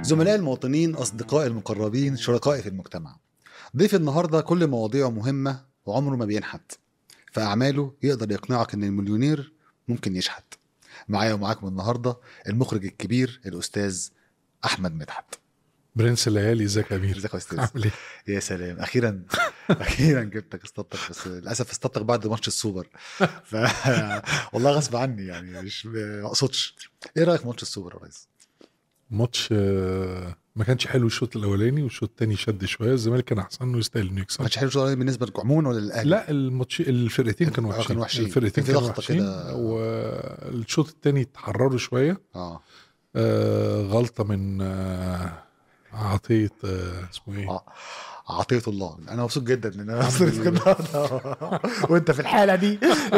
زملائي المواطنين أصدقائي المقربين شركائي في المجتمع ضيف النهاردة كل مواضيعه مهمة وعمره ما بينحت في أعماله يقدر يقنعك إن المليونير ممكن يشحت معايا ومعاكم النهاردة المخرج الكبير الأستاذ أحمد مدحت برنس الليالي ازيك يا امير ازيك يا أستاذ عامل ايه؟ يا سلام أخيرا أخيرا جبتك اصطدتك بس للأسف اصطدتك بعد ماتش السوبر ف... والله غصب عني يعني مش ما أقصدش إيه رأيك في ماتش السوبر يا ريس؟ ماتش آه، ما كانش حلو الشوط الاولاني والشوط الثاني شد شويه الزمالك كان احسن ويستاهل انه يكسب ماتش حلو شوية بالنسبة لكم عموما ولا للأهلي؟ لا الماتش الفرقتين آه، كانوا وحشين كانوا وحشين. الفرقتين في كانوا لقطة وحشين كده. والشوط الثاني اتحرروا شويه اه آه غلطه من آه عطيه آه اسمه ايه؟ ع- عطية الله انا مبسوط جدا ان انا مصري في النهارده وانت في الحاله دي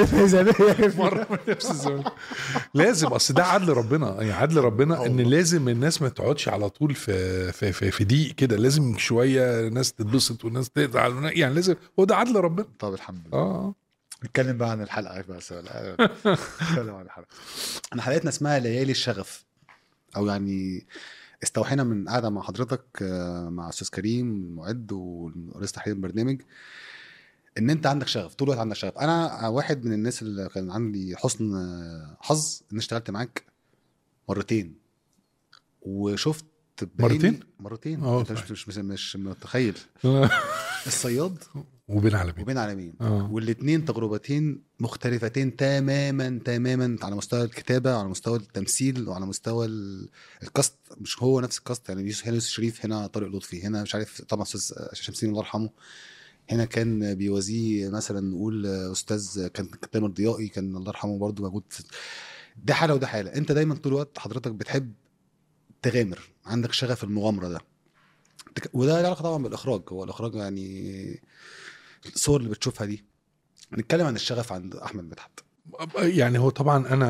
مره من نفس الزمالك لازم اصل ده عدل ربنا يعني عدل ربنا ان والله. لازم الناس ما تقعدش على طول في في في, في ضيق كده لازم شويه ناس تتبسط وناس تزعل وناس- يعني لازم هو ده عدل ربنا طب الحمد لله اه نتكلم بقى عن الحلقه بس ولا نتكلم عن الحلقه احنا حلقتنا اسمها ليالي الشغف او يعني استوحينا من قاعده مع حضرتك آه، مع استاذ كريم معد ورئيس تحرير البرنامج ان انت عندك شغف طول الوقت عندك شغف انا واحد من الناس اللي كان عندي حسن آه، حظ ان اشتغلت معاك مرتين وشفت بعيني- مرتين؟ مرتين اه، انت مش مش مش, مش متخيل الصياد وبين عالمين وبين عالمين اه والاثنين تجربتين مختلفتين تماما تماما على مستوى الكتابه وعلى مستوى التمثيل وعلى مستوى ال- الكاست مش هو نفس الكاست يعني يوسف هنا يوسف شريف هنا طارق لطفي هنا مش عارف طبعا استاذ شمسين الله يرحمه هنا كان بيوازيه مثلا نقول استاذ كان تامر ضيائي كان الله يرحمه برضه موجود في ده حاله وده حاله انت دايما طول الوقت حضرتك بتحب تغامر عندك شغف المغامره ده تك- وده له علاقه طبعا بالاخراج هو الاخراج يعني الصور اللي بتشوفها دي نتكلم عن الشغف عند احمد مدحت يعني هو طبعا انا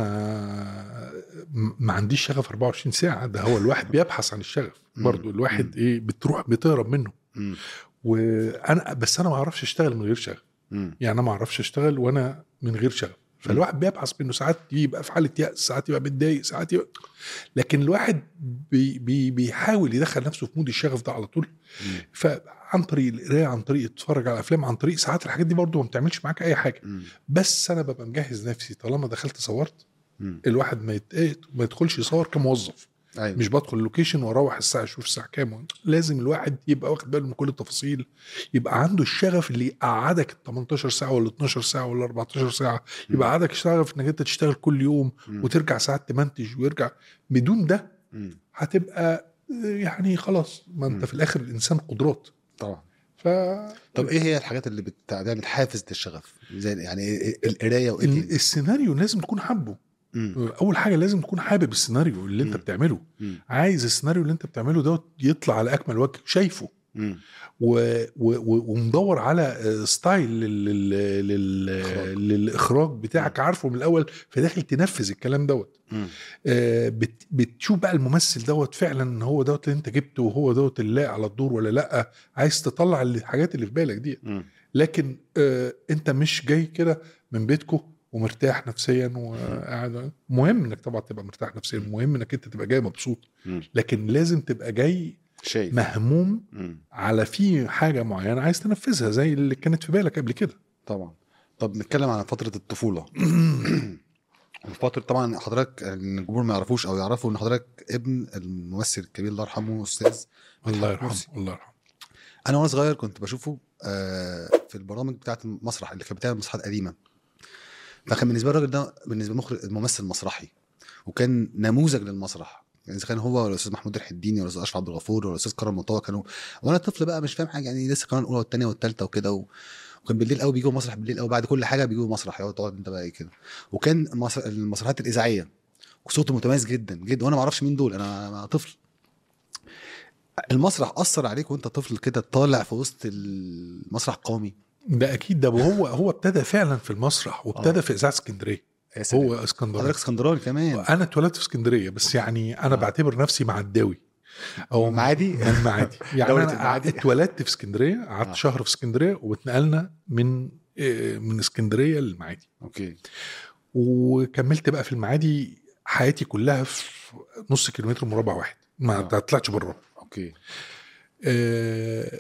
م- ما عنديش شغف 24 ساعه ده هو الواحد بيبحث عن الشغف مم. برضو الواحد ايه بتروح بتهرب منه مم. وانا بس انا ما اعرفش اشتغل من غير شغف مم. يعني انا ما اعرفش اشتغل وانا من غير شغف فالواحد بيبحث منه ساعات يبقى في حاله يأس ساعات يبقى متضايق ساعات يبقى لكن الواحد بي بي بيحاول يدخل نفسه في مود الشغف ده على طول مم. فعن طريق القرايه عن طريق تتفرج على افلام عن طريق ساعات الحاجات دي برضو ما بتعملش معاك اي حاجه مم. بس انا ببقى مجهز نفسي طالما دخلت صورت مم. الواحد ما يت- ما يدخلش يصور كموظف ايوه مش بدخل اللوكيشن واروح الساعه اشوف الساعه كام لازم الواحد يبقى واخد باله من كل التفاصيل يبقى عنده الشغف اللي يقعدك ال 18 ساعه ولا 12 ساعه ولا 14 ساعه يبقى عندك الشغف انك انت تشتغل كل يوم مم. وترجع ساعات تمنتج ويرجع بدون ده مم. هتبقى يعني خلاص ما مم. انت في الاخر الانسان قدرات طبعا ف طب ايه هي الحاجات اللي بتعمل حافز للشغف زي يعني إيه- إيه- القرايه وايه ال- تاني؟ السيناريو لازم تكون حابه مم. اول حاجه لازم تكون حابب السيناريو اللي انت مم. بتعمله مم. عايز السيناريو اللي انت بتعمله ده يطلع على اكمل وجه شايفه مم. و... و... و... ومدور على آه، ستايل لل... لل... لل... إخراج. للاخراج بتاعك عارفه من الاول فداخل تنفذ الكلام دوت مم. آه، بت... بتشوف بقى الممثل دوت فعلا ان هو دوت اللي انت جبته وهو دوت اللي لاقي على الدور ولا لا عايز تطلع الحاجات اللي في بالك دي مم. لكن آه، انت مش جاي كده من بيتكو ومرتاح نفسيا وقاعد مهم انك طبعا تبقى مرتاح نفسيا مهم انك انت تبقى جاي مبسوط مم. لكن لازم تبقى جاي شايف مهموم مم. على في حاجه معينه عايز تنفذها زي اللي كانت في بالك قبل كده طبعا طب نتكلم عن فتره الطفوله فترة طبعا حضرتك الجمهور ما يعرفوش او يعرفوا ان حضرتك ابن الممثل الكبير الله يرحمه استاذ الله مدحت مرسي. يرحمه الله يرحمه انا وانا صغير كنت بشوفه آه، في البرامج بتاعه المسرح اللي كانت بتعمل مسرحيات قديمه فكان بالنسبه لي الراجل ده بالنسبه مخرج ممثل مسرحي وكان نموذج للمسرح يعني اذا كان هو ولا الاستاذ محمود الحديني ولا الاستاذ اشرف عبد الغفور ولا الاستاذ كرم مطوع كانوا وانا طفل بقى مش فاهم حاجه يعني لسه كمان الاولى والثانيه والثالثه وكده و... وكان بالليل قوي بيجوا مسرح بالليل قوي بعد كل حاجه بيجوا مسرح يقعد تقعد انت بقى ايه كده وكان مس- المسرحيات الاذاعيه وصوته متميز جدا جدا وانا ما اعرفش مين دول انا أنا طفل المسرح اثر عليك وانت طفل كده طالع في وسط المسرح القومي ده اكيد ده وهو هو ابتدى فعلا في المسرح وابتدى آه. في اذاعه اسكندريه يا سلام. هو اسكندراني حضرتك اسكندراني كمان انا اتولدت في اسكندريه بس يعني انا آه. بعتبر نفسي معداوي او معادي؟ من معادي يعني دولة انا المعادي. اتولدت في اسكندريه قعدت آه. شهر في اسكندريه واتنقلنا من آه، من اسكندريه للمعادي اوكي وكملت بقى في المعادي حياتي كلها في نص كيلومتر مربع واحد ما آه. طلعتش بره اوكي آه،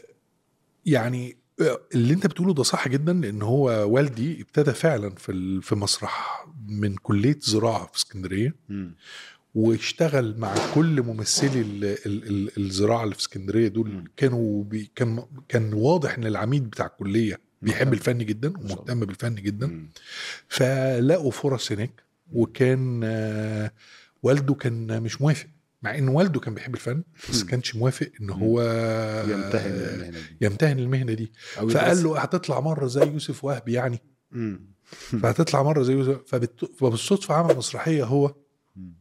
يعني آه، اللي انت بتقوله ده صح جدا لان هو والدي ابتدى فعلا في ال- في مسرح من كليه زراعه في اسكندريه مم. واشتغل مع كل ممثلي ال ال ال الزراعه اللي في اسكندريه دول مم. كانوا بي كان كان واضح ان العميد بتاع الكليه بيحب مهتم. الفن جدا شاء الله. ومهتم بالفن جدا مم. فلقوا فرص هناك وكان آه، والده كان مش موافق مع ان والده كان بيحب الفن بس مم. كانش موافق ان مم. هو يمتهن المهنه دي يمتهن المهنه دي أو فقال يدرس. له هتطلع مره زي يوسف وهبي يعني مم. فهتطلع مره زي يوسف فبت- فبالصدفه عمل مسرحيه هو مم.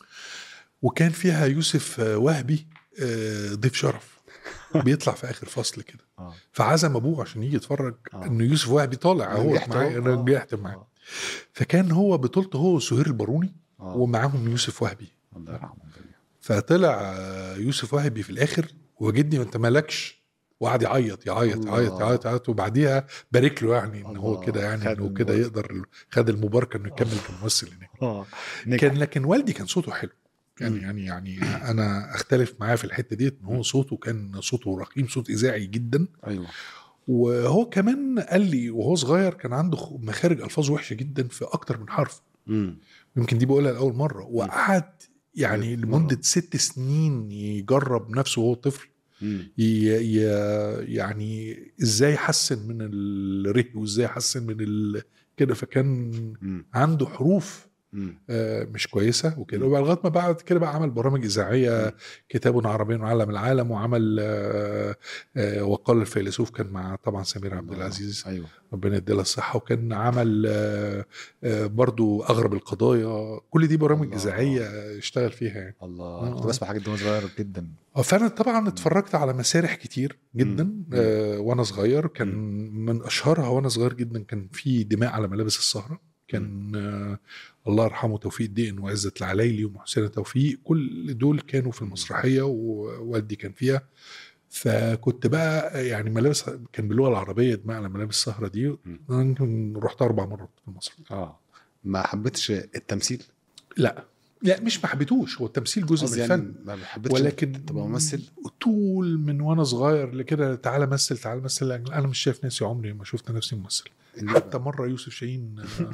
وكان فيها يوسف آه، وهبي آه، ضيف شرف بيطلع في اخر فصل كده اه فعزم ابوه عشان يجي يتفرج آه. ان يوسف وهبي طالع هو نجحت معايا أهو. انا آه. نجحت معاه آه. فكان هو بطولته هو وسهير الباروني آه. ومعاهم يوسف وهبي الله يرحمه فطلع آه، يوسف وهبي في الاخر وجدني ما انت مالكش وقعد يعيط يعيط الله. يعيط يعيط يعيط وبعديها بارك له يعني ان هو الله. كده يعني خد انه كده المباركة. يقدر خد المباركه انه يكمل كممثل هناك اه كان لكن والدي كان صوته حلو كان مم. يعني يعني انا اختلف معاه في الحته ديت ان هو صوته كان صوته رقيم صوت اذاعي جدا ايوه وهو كمان قال لي وهو صغير كان عنده خ- مخارج الفاظ وحشه جدا في اكتر من حرف مم. يمكن دي بقولها لاول مره وقعد يعني مرة. لمده ست سنين يجرب نفسه وهو طفل مم. ي ي يعني ازاي يحسن من الره وازاي يحسن من ال... كده فكان مم. عنده حروف مم. آه، مش كويسه وكده مم. وبعد لغايه ما بعد كده بقى عمل برامج اذاعيه كتاب عربي وعلم العالم وعمل آه، آه، وقال الفيلسوف كان مع طبعا سمير عبد العزيز ايوه ربنا يديله الصحه وكان عمل آه، آه، برضو اغرب القضايا كل دي برامج الله. اذاعيه اشتغل فيها يعني الله آه. كنت بسمع حاجات دي وانا صغير جدا آه، فانا طبعا اتفرجت على مسارح كتير جدا مم. آه وانا صغير كان من اشهرها وانا صغير جدا كان في دماء على ملابس السهره كان آه الله يرحمه توفيق الدين وعزت العلايلي ومحسنه توفيق كل دول كانوا في المسرحيه ووالدي كان فيها فكنت بقى يعني ملابس كان باللغه العربيه دماء على ملابس السهره دي انا يمكن رحت اربع مرات في المسرح اه ما حبيتش التمثيل لا لا مش ما حبيتوش هو التمثيل جزء من قصدي الفن يعني ما حبيتش ولكن تبقى ممثل طول من وانا صغير لكده تعالى مثل تعالى مثل انا مش شايف نفسي عمري ما شفت نفسي ممثل حتى مره يوسف شاهين آه،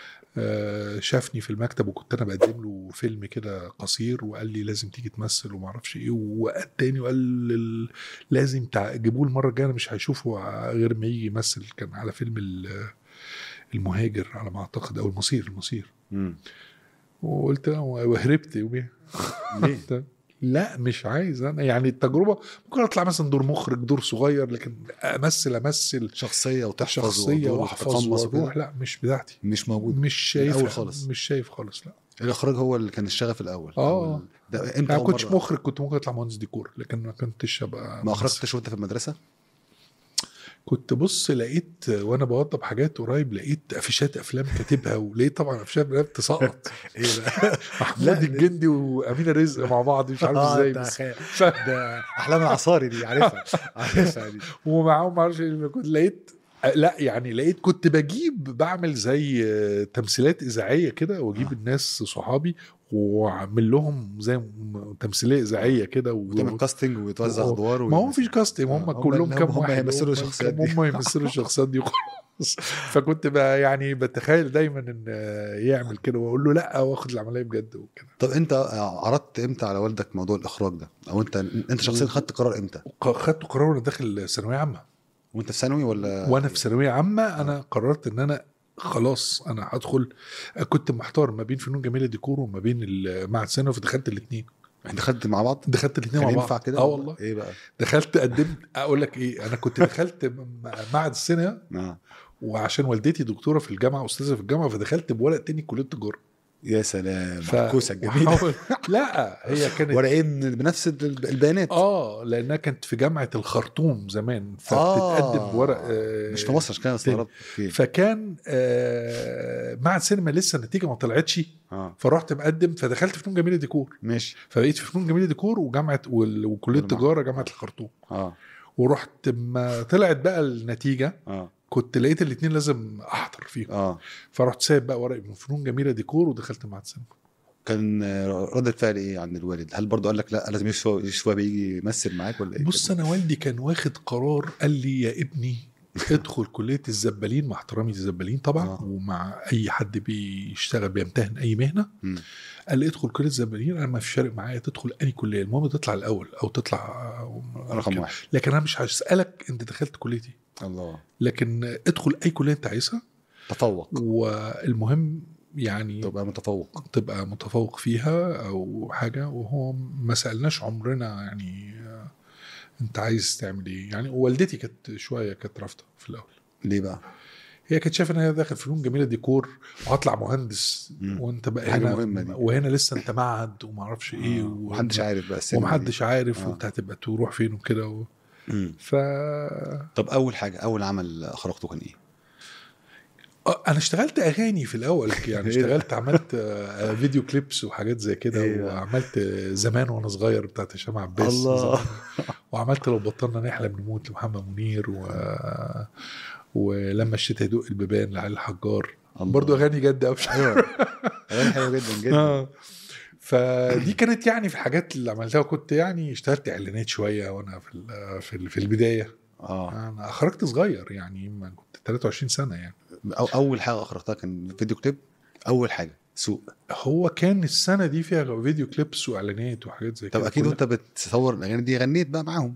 آه، شافني في المكتب وكنت انا بقدم له فيلم كده قصير وقال لي لازم تيجي تمثل وما اعرفش ايه وقتاني وقال لل- لازم تع- جيبوه المره الجايه أنا مش هيشوفه غير ما يجي يمثل كان على فيلم ال- المهاجر على ما اعتقد او المصير المصير مم. وقلت له وهربت يوميها ليه؟ لا مش عايز انا يعني التجربه ممكن اطلع مثلا دور مخرج دور صغير لكن امثل امثل شخصيه وتحفظ شخصيه ودور واحفظ وتقمص واروح وكده. لا مش بتاعتي مش موجود مش شايف الأول خالص. مش شايف خالص لا الاخراج هو اللي كان الشغف الاول آه. أول- ده امتى انا ما أول كنتش مرة؟ مخرج كنت ممكن اطلع مهندس ديكور لكن ما كنتش ابقى ما ممثل. اخرجتش وانت في المدرسه كنت بص لقيت وانا بوضب حاجات قريب لقيت افيشات افلام كاتبها ولقيت طبعا افيشات افلام تسقط ايه ده محمود لا، الجندي وامينه رزق مع بعض مش عارف آه، ازاي ده بس خيال. ف... ده احلام العصاري دي عارفها عارفها دي ومعاهم ما اعرفش إيه، كنت لقيت لا يعني لقيت كنت بجيب بعمل زي آه، تمثيلات اذاعيه كده واجيب آه. الناس صحابي واعمل لهم زي م- تمثيليه اذاعيه كده و... وتعمل كاستنج وتوزع و- ادوار ما هو مفيش كاستنج هم آه، هم كلهم اللي كام هم واحد هيمثلوا هم- الشخصيات دي. هم يمثلوا الشخصيات دي وخلاص فكنت بقى يعني بتخيل دايما ان آه، يعمل كده واقول له لا واخد العمليه بجد وكده طب انت عرضت امتى على والدك موضوع الاخراج ده او انت انت شخصيا خدت قرار امتى وق- خدت قرار وانا داخل ثانويه عامه وانت في ثانوي ولا وانا في ثانويه عامه انا قررت ان انا خلاص انا هدخل كنت محتار ما بين فنون جميله ديكور وما بين المعهد ثانوي فدخلت الاثنين انت خدت مع بعض دخلت الاثنين كان مع ينفع بعض كده اه ولا والله ايه بقى دخلت قدمت اقول لك ايه انا كنت دخلت م- معهد السينما آه. وعشان والدتي دكتوره في الجامعه استاذه في الجامعه فدخلت بورق تاني كليه تجاره يا سلام ف- معكوسه جميله وحاول- لا هي كانت ورقين بنفس الب- البيانات اه لانها كانت في جامعه الخرطوم زمان فبتتقدم آه. بورق آه مش في مصر عشان كده استغربت اوكي فكان آه معهد سينما لسه النتيجه ما طلعتش اه فرحت مقدم فدخلت فنون جميله ديكور ماشي فبقيت في فنون جميله ديكور وجامعه وال- وكليه والمعهد. تجاره جامعه الخرطوم اه ورحت ما طلعت بقى النتيجه اه كنت لقيت الاثنين لازم احضر فيهم اه فرحت سايب بقى ورقي من فنون جميله ديكور ودخلت معهد سينما كان رد الفعل ايه عند الوالد هل برضه قال لك لا لازم يوسف يوسف وهبي يجي يمثل معاك ولا ايه بص انا والدي كان واخد قرار قال لي يا ابني ادخل كليه الزبالين مع احترامي للزبالين طبعا آه. ومع اي حد بيشتغل بيمتهن اي مهنه مم. قال لي ادخل كليه الزبالين انا ما في فارق معايا تدخل اي كليه المهم تطلع الاول او تطلع رقم كده. واحد لكن انا مش هسالك انت دخلت كليتي الله لكن ادخل اي كليه انت عايزها تفوق والمهم يعني تبقى متفوق تبقى متفوق فيها او حاجه وهو ما سالناش عمرنا يعني آه، انت عايز تعمل ايه يعني والدتي كانت شويه كانت رافضه في الاول ليه بقى؟ هي كانت شايفه ان هي داخل فنون جميله ديكور وهطلع مهندس مم. وانت بقى حاجة هنا مهمة دي. وهنا لسه انت معهد وما اعرفش ايه آه، و- ومحدش عارف بقى السينما دي. ومحدش عارف آه. وانت هتبقى تروح فين وكده و... مم. ف طب اول حاجه اول عمل اخرجته كان ايه؟ آه، انا اشتغلت اغاني في الاول يعني إيه ده؟ اشتغلت عملت آه، فيديو كليبس وحاجات زي كده إيه ده؟ وعملت آه، زمان وانا صغير بتاعت هشام عباس الله. زمان. وعملت لو بطلنا نحلم نموت لمحمد منير و... ولما الشتاء يدق البيبان لعلي الحجار الله. برضو اغاني جد قوي ايوه اغاني حلوه جدا جدا آه. فدي كانت يعني في الحاجات اللي عملتها وكنت يعني اشتغلت اعلانات شويه وانا في ال- في ال- في البدايه اه انا خرجت صغير يعني ما كنت 23 سنه يعني أو اول حاجه اخرجتها كان فيديو كليب اول حاجه سوق هو كان السنه دي فيها فيديو كليبس واعلانات وحاجات زي طب كده اكيد كلها. وانت بتصور الاغاني دي غنيت بقى معاهم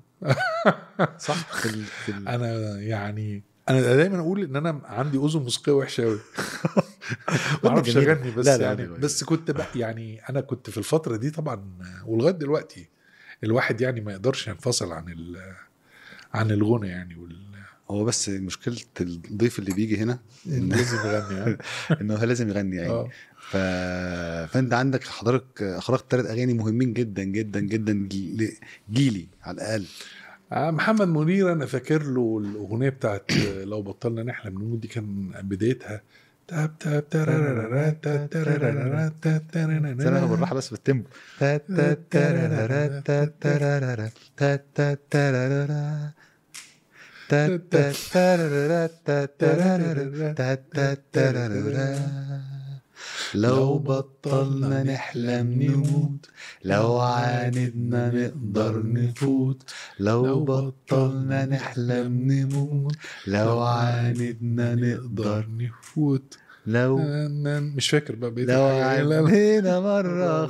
صح في ال... في ال... انا يعني انا دايما اقول ان انا عندي اذن موسيقيه وحشه قوي ما اعرفش جميلة. اغني بس لا، لا، يعني لا، لا. بس كنت بقى يعني انا كنت في الفتره دي طبعا ولغايه دلوقتي الواحد يعني ما يقدرش ينفصل عن ال عن الغنى يعني وال... هو بس مشكله الضيف اللي بيجي هنا إن... لازم يغني ها؟ انه هو لازم يغني يعني اه ف... فانت عندك حضرتك اخرجت ثلاث اغاني مهمين جدا جدا جدا جي- جيلي على الاقل آه، محمد منير انا فاكر له الاغنيه بتاعت لو بطلنا نحلم نموت دي كان بدايتها تاب تاب ترارارا، تاب ترارارا، تاب ترارارا. استنى بالراحه بس بالتيمبو تا تا تارارارا، تا تارارارا، تا تا تارارارا. تا تا تارارارا، تا تارارارا، تا تا تارارارا. لو بطلنا نحلم نموت لو عاندنا نقدر نفوت لو بطلنا نحلم نموت لو عاندنا نقدر نفوت لو مش فاكر بقى بقيت لو الحاجة. لا، لا. عدينا مرة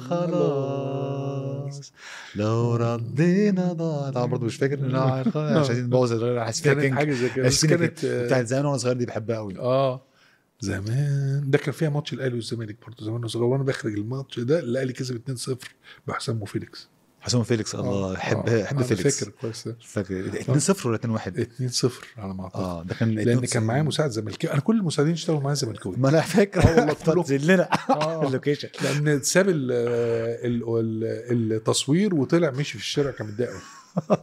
خلاص لو ردينا ضاع طبعا برضه مش فاكر لو عارف- مش عايزين نبوظ الغير حاسس فيها كانت كينج حاجه زي كده بس حاسس فيها كانت كينج. بتاعت زمان وانا صغير دي بحبها قوي اه زمان ده كان فيها ماتش الاهلي والزمالك برضه زمان وانا صغير وانا بخرج الماتش ده الاهلي كسب 2-0 بحسام وفيليكس حسام فيليكس الله آه، احب آه، احب أنا فيليكس فاكر كويس ده. فاكر 2 0 ولا 2 1 2-0 على ما اعتقد اه ده كان لان 92. كان معايا مساعد زملكاوي انا كل المساعدين اشتغلوا معايا زملكاوي ما انا فاكر آه والله كله. تنزل لنا آه. اللوكيشن لان ساب ال ال ال التصوير وطلع مشي في الشارع كان متضايق قوي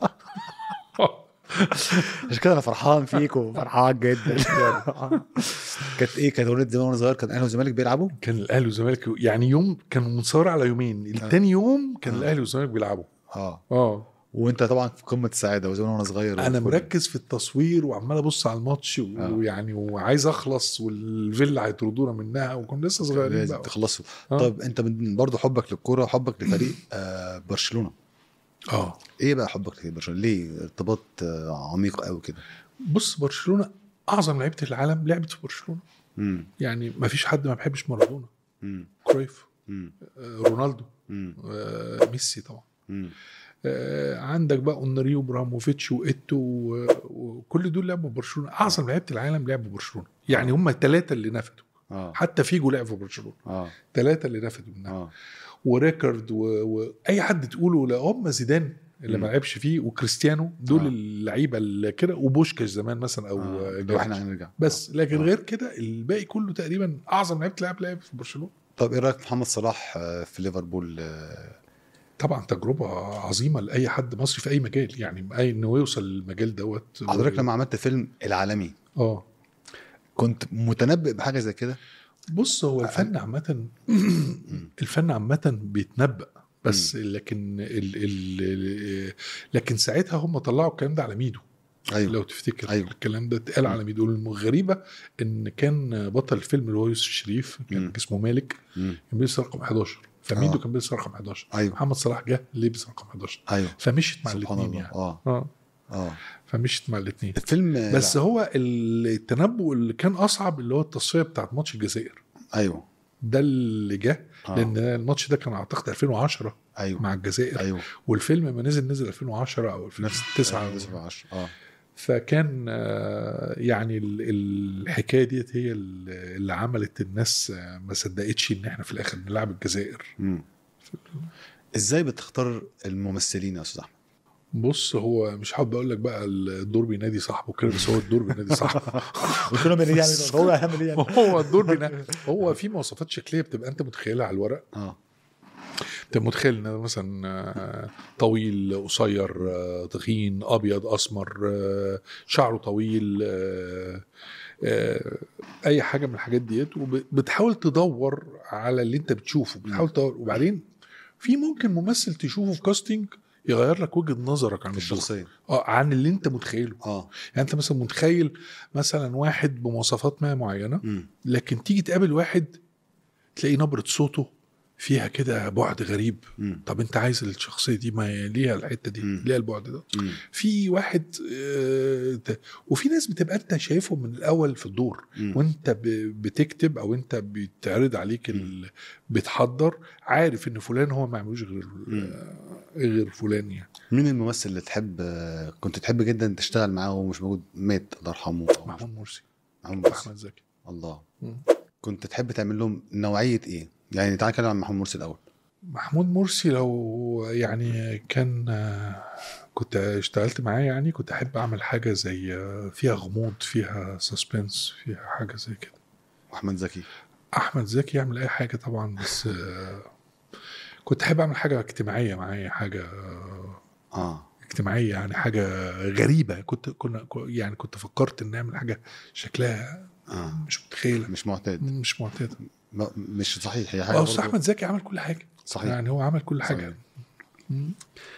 عشان كده انا فرحان فيك وفرحان جدا كانت ايه كانت اغنيه زمان وانا صغير كان اهلي والزمالك بيلعبوا كان الاهلي والزمالك يعني يوم كانوا متصور على يومين التاني يوم كان آه. الاهلي والزمالك بيلعبوا اه اه وانت طبعا في قمه السعاده وزمان وانا صغير انا وكل- مركز في التصوير وعمال ابص على الماتش آه. ويعني وعايز اخلص والفيلا هيطردونا منها وكنا لسه صغيرين لازم بقى تخلصوا آه. طب انت من برضه حبك للكوره وحبك لفريق آه برشلونه اه ايه بقى حبك لبرشلونه ليه ارتباط آه عميق قوي كده بص برشلونه اعظم لعيبه العالم لعبت في برشلونه امم يعني ما فيش حد ما بيحبش مارادونا امم كرويف امم آه، رونالدو امم آه، ميسي طبعا امم آه، عندك بقى اونري وبراموفيتش وايتو و- وكل دول لعبوا في برشلونه اعظم لعيبه العالم لعبوا في برشلونه يعني هم الثلاثه اللي نفدوا اه حتى فيجو لعب في برشلونه اه ثلاثه اللي نفدوا منها اه وريكارد و- واي حد تقوله لا هم زيدان اللي ما مم. لعبش فيه وكريستيانو دول آه. اللعيبه اللي كده وبوشكاش زمان مثلا او آه. آه. لو احنا هنرجع بس لكن آه. غير كده الباقي كله تقريبا اعظم لعيبه لعب لعب في برشلونه طب ايه رايك في محمد صلاح آه، في ليفربول آه، طبعا تجربه عظيمه لاي حد مصري في اي مجال يعني اي انه يوصل للمجال دوت حضرتك لما عملت فيلم العالمي اه كنت متنبئ بحاجه زي كده بص هو الفن عامة الفن عامة بيتنبأ بس لكن ال ال لكن ساعتها هم طلعوا الكلام ده على ميدو ايوه لو تفتكر أيوة. الكلام ده اتقال على ميدو الغريبة ان كان بطل الفيلم اللي هو يوسف الشريف كان مم. اسمه مالك مم. كان بيلبس رقم 11 فميدو آه. كان بيلبس رقم 11 ايوه محمد صلاح جه لبس رقم 11 ايوه فمشيت مع سبحان الاثنين الله يعني اه اه اه فمشيت مع الاثنين الفيلم بس لا. هو التنبؤ اللي كان اصعب اللي هو التصفيه بتاعت ماتش الجزائر ايوه ده اللي جه آه. لان الماتش ده كان اعتقد 2010 ايوه مع الجزائر ايوه والفيلم لما نزل نزل 2010 او 2009 9 10 اه فكان آه، يعني ال- الحكايه ديت هي ال- اللي عملت الناس آه، ما صدقتش ان احنا في الاخر نلعب الجزائر مم. ازاي بتختار الممثلين يا استاذ احمد؟ بص هو مش حابب اقول لك بقى الدور بينادي صاحبه كده بس هو الدور بينادي صاحبه وكنا بنيجي يعني هو هيعمل ايه يعني؟ هو الدور بينادي هو في مواصفات شكليه بتبقى انت متخيلها على الورق اه انت متخيل ان ده مثلا آه، طويل قصير آه، تخين ابيض اسمر آه، شعره طويل آه، آه، اي حاجه من الحاجات ديت وبتحاول تدور على اللي انت بتشوفه بتحاول تدور وبعدين في ممكن ممثل تشوفه في كاستنج يغير لك وجهه نظرك عن الدور الشخصيه اه عن اللي انت متخيله اه يعني انت مثلا متخيل مثلا واحد بمواصفات ما معينه مم. لكن تيجي تقابل واحد تلاقي نبره صوته فيها كده بعد غريب مم. طب انت عايز الشخصيه دي ما هي ليها الحته دي مم. ليها البعد ده مم. في واحد آه، ت- وفي ناس بتبقى انت شايفهم من الاول في الدور مم. وانت ب- بتكتب او انت بيتعرض عليك ال... بتحضر عارف ان فلان هو ما يعملوش غير مم. آه، غير فلان يعني مين الممثل اللي تحب آه، كنت تحب جدا تشتغل معاه وهو مش موجود مات الله يرحمه أو مش- محمود مرسي محمود مرسي احمد زكي الله مم. كنت تحب تعمل لهم نوعيه ايه؟ يعني تعال نتكلم عن محمود مرسي الاول محمود مرسي لو يعني كان آه، كنت اشتغلت معاه يعني كنت احب اعمل حاجه زي آه، فيها غموض فيها سسبنس فيها حاجه زي كده واحمد زكي احمد زكي يعمل اي حاجه طبعا بس آه، كنت احب اعمل حاجه اجتماعيه معايا حاجه آه، اه اجتماعيه يعني حاجه غريبه كنت كنا يعني كنت فكرت ان نعمل حاجه شكلها اه مش متخيله مش معتاد مش معتاده ما- مش صحيح هي حاجه اه بس برضو- احمد زكي عمل كل حاجه صحيح يعني هو عمل كل حاجه صحيح. مم.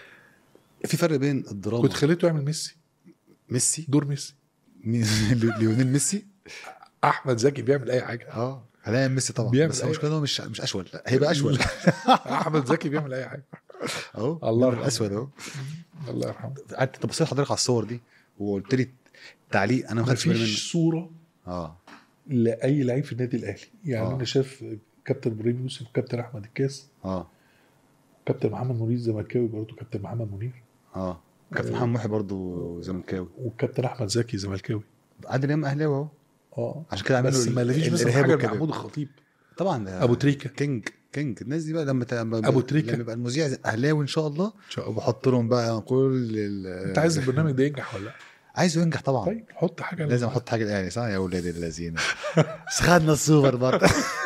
في فرق بين الدراما كنت خليته يعمل ميسي ميسي دور ميسي مين- ليونيل ميسي احمد زكي بيعمل اي حاجه اه هلاقي ميسي طبعا بيعمل بس أي- المشكله إن هو مش مش اشول لا هيبقى اشول احمد زكي بيعمل اي حاجه اهو الله اللون يرحمه. الاسود اهو الله يرحمه قعدت تبص لحضرتك على الصور دي وقلت لي تعليق انا ما خدتش بالي منه مفيش صوره اه لاي لعيب في النادي الاهلي يعني آه. انا شايف كابتن ابراهيم يوسف كابتن احمد الكاس اه كابتن محمد منير زملكاوي برضه كابتن محمد منير اه كابتن محمد محي برضه زملكاوي وكابتن احمد زكي زملكاوي عادل امام اهلاوي اهو اه عشان كده عملوا بس ال- ما لقيتش مثلا الإرهاب حاجه وكده. محمود الخطيب طبعا ده ابو تريكه كينج كينج الناس دي بقى لما ت- لما أبو تريكة. لما يبقى المذيع اهلاوي ان شاء الله ان شاء الله وبحط لهم بقى كل ال... انت عايز البرنامج ده ينجح ولا لا؟ عايزه ينجح طبعا طيب حط حاجه لازم احط حاجه الاهلي صح يا اولاد الذين بس خدنا السوبر برضه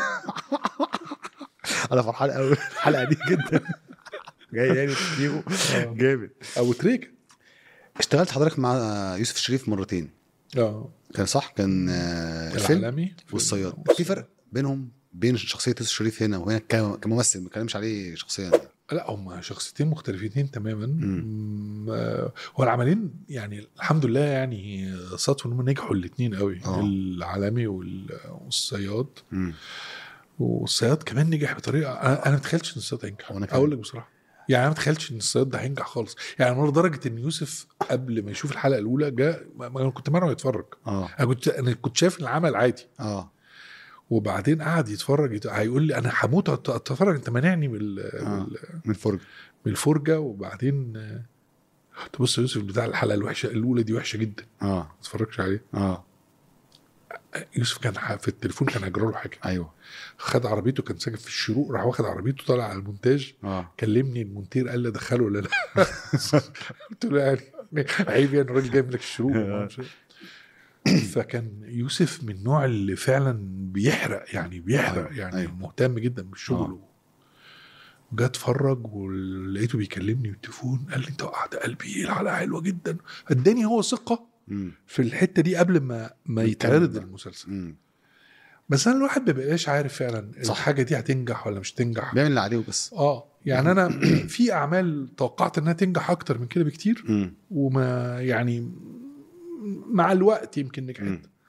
انا فرحان قوي الحلقه دي جدا جاي يعني تشتيغو آه. جامد ابو تريكه اشتغلت حضرتك مع يوسف الشريف مرتين اه كان صح كان آه، الفيلم العالمي والصياد في فرق بينهم بين شخصيه يوسف الشريف هنا وهنا ك- كممثل ما بتكلمش عليه شخصيا لا هم شخصيتين مختلفتين تماما مم. مم، آه، هو العملين يعني الحمد لله يعني صدفه ان هم نجحوا الاثنين قوي آه. العالمي وال- والصياد مم. والصياد كمان نجح بطريقه انا أنا ما تخيلتش ان الصياد هينجح وأنا كمان. اقول لك بصراحه يعني انا ما تخيلتش ان الصياد ده هينجح خالص يعني انا لدرجه ان يوسف قبل ما يشوف الحلقه الاولى جاء ما ما- كنت مانعه يتفرج اه انا كنت انا كنت شايف العمل عادي اه وبعدين قعد يتفرج يت- هيقول لي انا هموت أت- اتفرج انت مانعني من ال- آه. من ال- من فرج من الفرجه وبعدين آه، تبص يا يوسف بتاع الحلقه الوحشه الاولى دي وحشه جدا اه ما تتفرجش عليه اه يوسف كان ح- في التليفون كان هيجرى له حاجه ايوه خد عربيته كان ساكن في الشروق راح واخد عربيته طالع على المونتاج اه كلمني المونتير قال لي ادخله ولا لا قلت له يعني عيب يعني الراجل جاي من لك الشروق وما أعرفش إيه. فكان يوسف من النوع اللي فعلا بيحرق يعني بيحرق أيوة، يعني أيوة. مهتم جدا بالشغل جه اتفرج ولقيته بيكلمني بالتليفون قال لي انت وقعت قلبي الحلقه حلوه جدا اداني هو ثقه امم في الحته دي قبل ما ما يكمل يتعرض بقى. المسلسل امم بس انا الواحد ما بيبقاش عارف فعلا صح. الحاجه دي هتنجح ولا مش تنجح بيعمل اللي عليه وبس اه يعني انا في اعمال توقعت انها تنجح اكتر من كده بكتير امم وما يعني مع الوقت يمكن نجحت مم.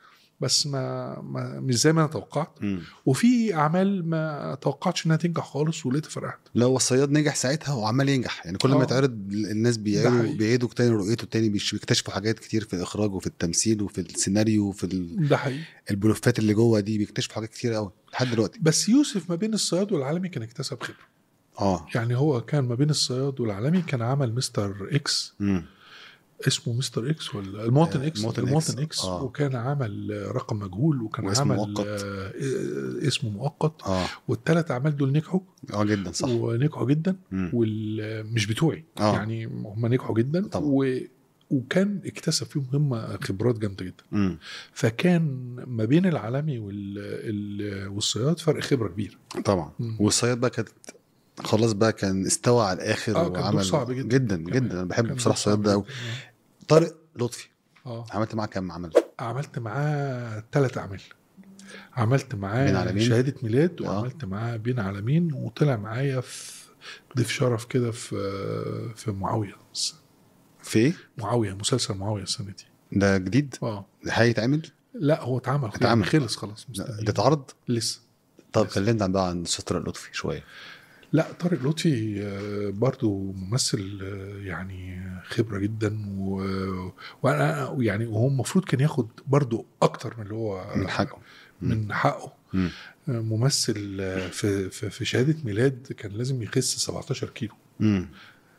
بس ما, ما مش زي ما انا توقعت مم. وفي اعمال ما توقعتش انها تنجح خالص ولقيتها فرقعت لا هو الصياد نجح ساعتها وعمال ينجح يعني كل آه. ما يتعرض الناس ده بيعيدوا حقيقي. بيعيدوا تاني رؤيته تاني بيش- بيكتشفوا حاجات كتير في الاخراج وفي التمثيل وفي السيناريو وفي ال- ده حقيقي البلوفات اللي جوه دي بيكتشفوا حاجات كتير قوي لحد دلوقتي بس يوسف ما بين الصياد والعالمي كان اكتسب خبره اه يعني هو كان ما بين الصياد والعالمي كان عمل مستر اكس امم اسمه مستر اكس ولا المواطن آه، اكس المواطن المواطن إكس. اكس آه. وكان عمل آه، رقم مجهول وكان واسم عمل مؤقت. آه، آه، اسمه مؤقت اه والثلاث اعمال دول نجحوا اه جدا صح ونجحوا جدا مم. ومش بتوعي آه. يعني هم نجحوا جدا طبعا. و... وكان اكتسب فيهم هم خبرات جامده جدا امم فكان ما بين العالمي وال... ال... والصياد فرق خبره كبير طبعا مم. والصياد بقى كانت خلاص بقى كان استوى على الاخر اه كان دور وعمل صعب جدا جدا كمان. جدا انا بحب كان بصراحه دور صعب الصياد ده قوي جداً. طارق لطفي اه عملت معاه كام عمل عملت معاه ثلاث اعمال عملت بين معاه عالمين؟ شهاده ميلاد آه. وعملت معاه بين عالمين وطلع معايا في ضيف شرف كده في في معاويه في ايه؟ معاويه مسلسل معاويه السنه دي ده جديد اه ده هيتعمل لا هو اتعمل اتعمل. خلص خلاص ده مستنيين. ده اتعرض لسه طب كلمنا بقى عن ستر لطفي شويه لا طارق لطفي آه، برضو ممثل آه، يعني خبرة جدا و... وانا يعني وهو المفروض كان ياخد برضو اكتر من اللي هو من حقه من حقه مم. آه، ممثل آه، في في في شهادة ميلاد كان لازم يخس 17 كيلو امم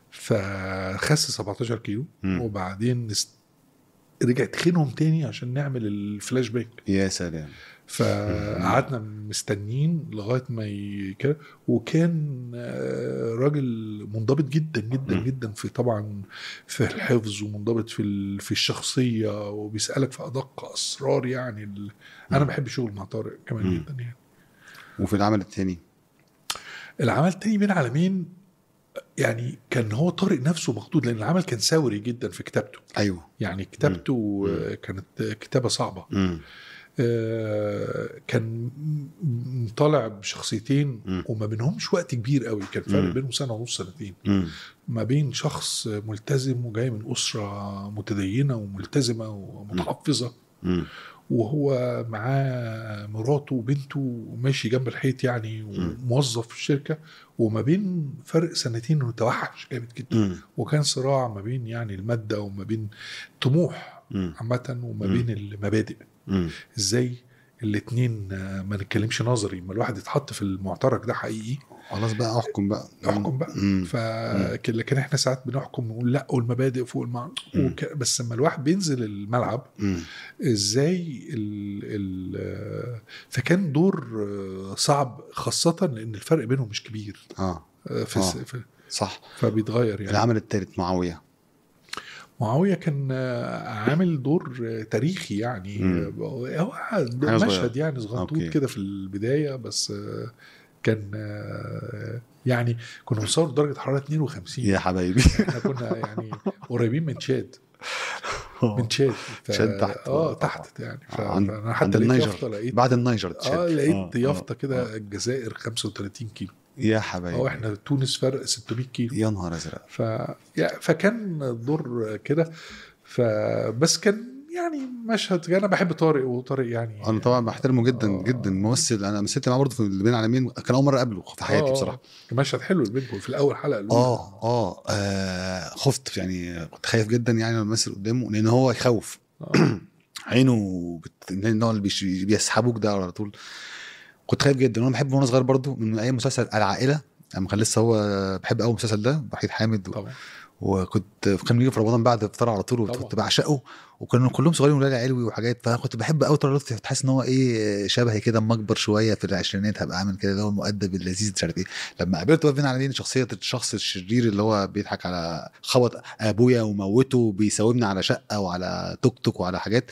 فخس 17 كيلو مم. وبعدين است... رجع تخينهم تاني عشان نعمل الفلاش باك يا سلام فقعدنا مستنيين لغايه ما ي... كده وكان آه، راجل منضبط جدا جدا مم. جدا في طبعا في الحفظ ومنضبط في ال... في الشخصيه وبيسالك في ادق اسرار يعني ال... انا مم. بحب شغل مع طارق كمان مم. جدا يعني وفي العمل الثاني العمل التاني بين عالمين يعني كان هو طارق نفسه مخطوط لان العمل كان ثوري جدا في كتابته ايوه يعني كتابته مم. آه، كانت كتابه صعبه امم آه، كان م- طالع بشخصيتين مم. وما بينهمش وقت كبير قوي كان فرق مم. بينهم سنه ونص سنتين امم ما بين شخص ملتزم وجاي من اسره متدينه وملتزمه ومتحفظه امم وهو معاه مراته وبنته وماشي جنب الحيط يعني وموظف في الشركه وما بين فرق سنتين انه توحش جامد جدا امم وكان صراع ما بين يعني الماده وما بين طموح امم عامه وما مم. بين المبادئ امم ازاي الاتنين آه، ما نتكلمش نظري ما الواحد يتحط في المعترك ده حقيقي خلاص بقى احكم بقى احكم بقى امم ف لكن احنا ساعات بنحكم ونقول لا والمبادئ فوق المع... مم. وك... بس لما الواحد بينزل الملعب امم ازاي ال... ال... آه، فكان دور آه، صعب خاصة لان الفرق بينهم مش كبير اه آه، في, آه. الس... في... صح فبيتغير يعني العمل الثالث معاويه معاوية كان آه، عامل دور آه، تاريخي يعني مم. آه، هو حاجة صغيرة. مشهد يعني صغنطوط أوكي. كده في البداية بس آه، كان آه، يعني كنا بنصور درجة حرارة 52 يا حبايبي احنا كنا يعني قريبين من تشاد من تشاد ف... تشاد تحت. اه تحت يعني ف... عند- فانا عند حتى لقيت النيجر. يافطة لقيت بعد النيجر تشاد. اه لقيت آه، يافطة آه، كده آه. الجزائر 35 كيلو يا حبايبي اه احنا تونس فرق 600 كيلو يا نهار ازرق ف... يعني فكان الدور كده فبس كان يعني مشهد انا بحب طارق وطارق يعني انا طبعا بحترمه جدا آه. جدا ممثل انا مثلت معاه برضه في اللي بين العالمين كان اول مره اقابله في حياتي آه، بصراحه مشهد حلو بينكم في الاول حلقه الاولى آه, اه اه خفت يعني كنت خايف جدا يعني لما امثل قدامه لان هو يخوف آه. عينه بت... النوع اللي بيش... بيسحبوك ده على طول كنت خايف جدا وانا بحبه وانا صغير برضه من اي مسلسل العائله لما كان لسه هو بحب قوي المسلسل ده وحيد حامد و... طبعا وكنت كان بيجي في رمضان بعد الفطار على طول طبعا. وكنت بعشقه وكانوا كلهم صغيرين ولاد علوي وحاجات فكنت بحب قوي طارق لطفي تحس ان هو ايه شبهي كده اما اكبر شويه في العشرينات هبقى عامل كده اللي هو المؤدب اللذيذ مش عارف ايه لما قابلته بقى بين علينا شخصيه الشخص الشرير اللي هو بيضحك على خبط ابويا وموته وبيساومني على شقه وعلى توك توك وعلى حاجات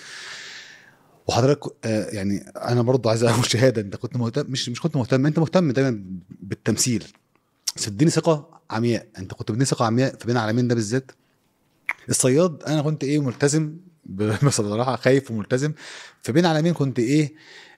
وحضرتك آه، يعني انا برضه عايز اقول شهاده انت كنت مهتم مش مش كنت مهتم انت مهتم دايما بالتمثيل بس اديني ثقه عمياء انت كنت بتديني ثقه عمياء في بين العالمين ده بالذات الصياد انا كنت ايه ملتزم ب- بصراحه خايف وملتزم في بين العالمين كنت ايه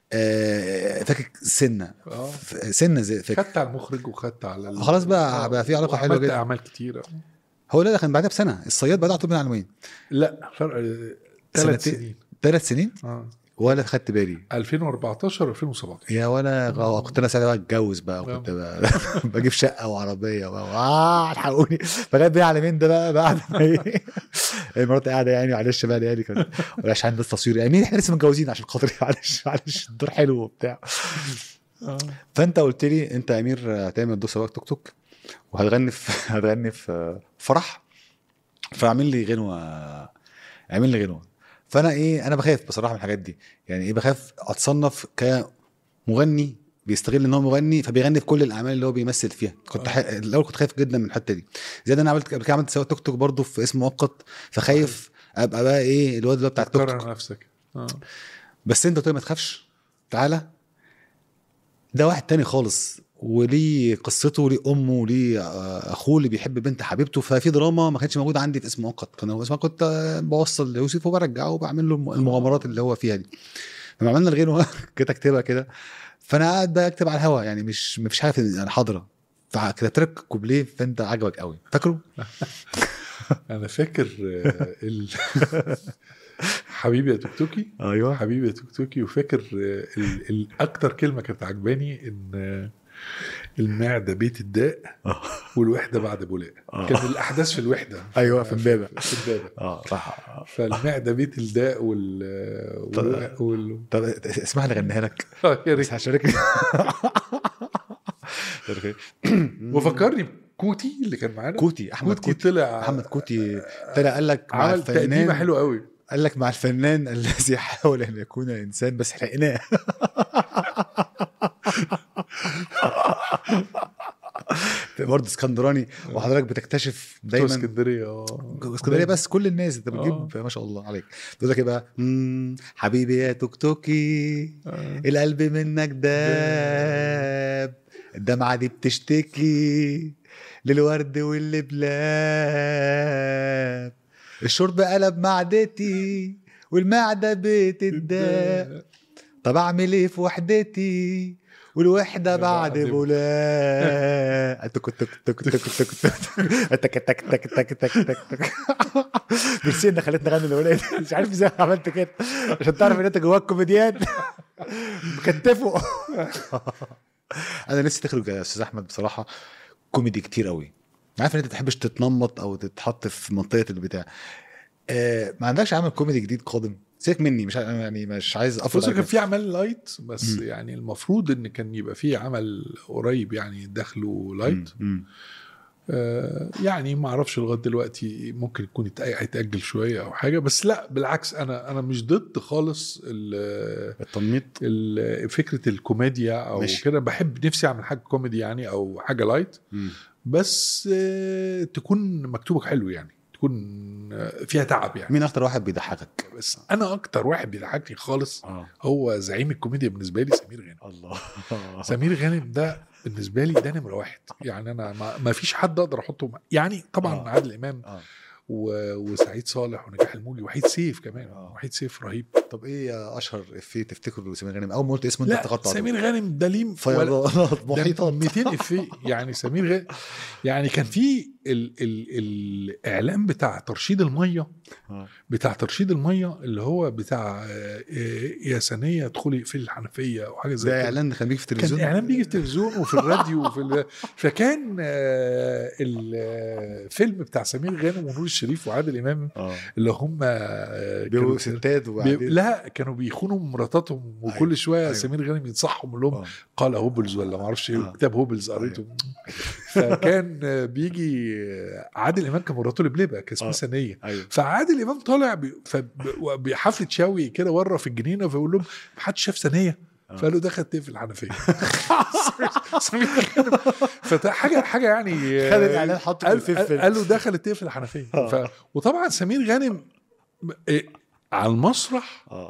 آه فاكر سنه اه ف- سنه زي فاكر خدت على المخرج وخدت على ال- خلاص بقى- آه، بقى في علاقة حلوة وعملت جدا. اعمال كتيره هو لا ده كان بعدها بسنه الصياد بدأ على طول بين العالمين لا فرق ثلاث سنتين. سنين ثلاث سنين اه ولا خدت بالي 2014 2017 يا ولا غ- كنت انا ساعتها بقى اتجوز بقى وكنت بقى بجيب شقه وعربيه بقى اه الحقوني فجأة بيه على مين ده بقى بعد ما ايه مراتي قاعده يعني معلش بقى يعني كانت ولاش عندي التصوير يعني مين احنا لسه متجوزين عشان خاطري معلش معلش الدور حلو وبتاع فانت قلت لي انت يا امير هتعمل دور سواق توك توك وهتغني في هتغني في فرح فاعمل لي غنوه اعمل لي غنوه فانا ايه انا بخاف بصراحه من الحاجات دي يعني ايه بخاف اتصنف كمغني بيستغل ان هو مغني فبيغني في كل الاعمال اللي هو بيمثل فيها كنت ح... الاول كنت خايف جدا من الحته دي زائد انا عملت قبل كده عملت سواق توك توك برضه في اسم مؤقت فخايف ابقى بقى ايه الواد اللي هو بتاع التوك توك تكرر نفسك اه بس انت قلت لي ما تخافش تعالى ده واحد تاني خالص وليه قصته وليه امه وليه آه، اخوه اللي بيحب بنت حبيبته ففي دراما ما كانتش موجوده عندي في اسم مؤقت كان هو اسمه كنت آه، بوصل ليوسف وبرجعه وبعمل له الم- المغامرات اللي هو فيها دي لما عملنا الغنوه كنت اكتبها كده فانا قاعد بقى اكتب على الهوا يعني مش مفيش حاجه في يعني حاضره فكتبت لك كوبليه فانت عجبك قوي فاكره؟ انا فاكر آه، ال... حبيبي يا توك توكي ايوه حبيبي يا توك توكي وفاكر آه، ال... ال... اكتر كلمه كانت عجباني ان آه، المعده بيت الداء آه. والوحده بعد بولاء آه. كان الاحداث في الوحده أيوة، في إمبابة. في امبابه اه صح فالمعده بيت الداء وال وال, وال... طب اسمح لي اغنيها لك آه، يا بس ريت هشاركني وفكرني بكوتي اللي كان معانا كوتي احمد كوتي كوتي طلع احمد كوتي طلع قال لك مع عمل تقديمه الفنان حلوه قوي قال لك مع الفنان الذي يحاول ان يكون انسان بس لقيناه برضه اسكندراني وحضرتك بتكتشف بتوع دايما اسكندريه اه اسكندريه بس كل الناس انت آه. بتجيب ما شاء الله عليك تقول لك ايه بقى "مم، حبيبي يا توك توكي آه. القلب منك داب الدمعة دي بتشتكي للورد واللبلاب الشرب قلب معدتي والمعدة بتتداق طب اعمل ايه في وحدتي والوحدة بعد بعد بولاق تك تك تك تك تك تك تك تك تك تك تك تك تك ميرسي انك خليتني اغني الاغنيه دي مش عارف ازاي عملت كده عشان تعرف ان انت جواك كوميديان مكتفه انا نفسي تخرج يا استاذ احمد بصراحه كوميدي كتير قوي عارف ان انت ما تحبش تتنمط او تتحط في منطقه البتاع آه ما عندكش عمل كوميدي جديد قادم سيبك مني مش ع- يعني مش عايز افرض بص كان عليك. في اعمال لايت بس مم. يعني المفروض ان كان يبقى في عمل قريب يعني دخله لايت مم. مم. آه يعني ما اعرفش لغايه دلوقتي ممكن يكون يتأ- هيتاجل شويه او حاجه بس لا بالعكس انا انا مش ضد خالص ال- التنميط ال- فكره الكوميديا او ماشي. كده بحب نفسي اعمل حاجه كوميدي يعني او حاجه لايت مم. بس آه تكون مكتوبه حلو يعني تكون آه، فيها تعب يعني مين اكتر واحد بيضحكك بس انا اكتر واحد بيضحكني خالص اه هو زعيم الكوميديا بالنسبه لي سمير غانم الله سمير غانم ده بالنسبه لي ده نمره واحد يعني انا ما, ما فيش حد اقدر احطه مع- يعني طبعا آه. عادل امام اه و... وسعيد صالح ونجاح الموجي وحيد سيف كمان آه. وحيد سيف رهيب طب ايه اشهر افيه تفتكره لسمير غانم اول ما قلت اسمه انت لا افتكرت على طول. سمير غانم ده ليه ولا- فيضانات ده محيطات 200 افيه يعني سمير غانم يعني كان في ال... ال... الاعلان بتاع ترشيد الميه آه. بتاع ترشيد الميه اللي هو بتاع آه، آه، يا ثانيه ادخلي في الحنفيه او حاجه زي ده كده اعلان كان بيجي في كان التلفزيون اعلان بيجي في التلفزيون وفي الراديو وفي ال... فكان آه، الفيلم بتاع سمير غانم ونور الشريف وعادل امام اه اللي هم آه، بيبقوا كانوا ستات بي... وبعدين لا كانوا بيخونوا مراتاتهم وكل أيوة، شويه أيوة. سمير غانم ينصحهم يقول لهم آه. قال هوبلز ولا ما اعرفش ايه آه. كتاب هوبلز قريته فكان آه، بيجي آه، عادل امام كان مراته لبلبه كان اسمها آه. سنيه ايوه فعادل امام طالع بي... فب- بحفله شوي كده ورا في الجنينه فيقول لهم ما حدش شاف ثانيه آه. فقالوا ده خد في الحنفيه سمير غانم. فده حاجه حاجه يعني خد الاعلان حطه في قال الفلفل قال له دخلت تقفل الحنفيه آه. ف... وطبعا سمير غانم إيه، على المسرح اه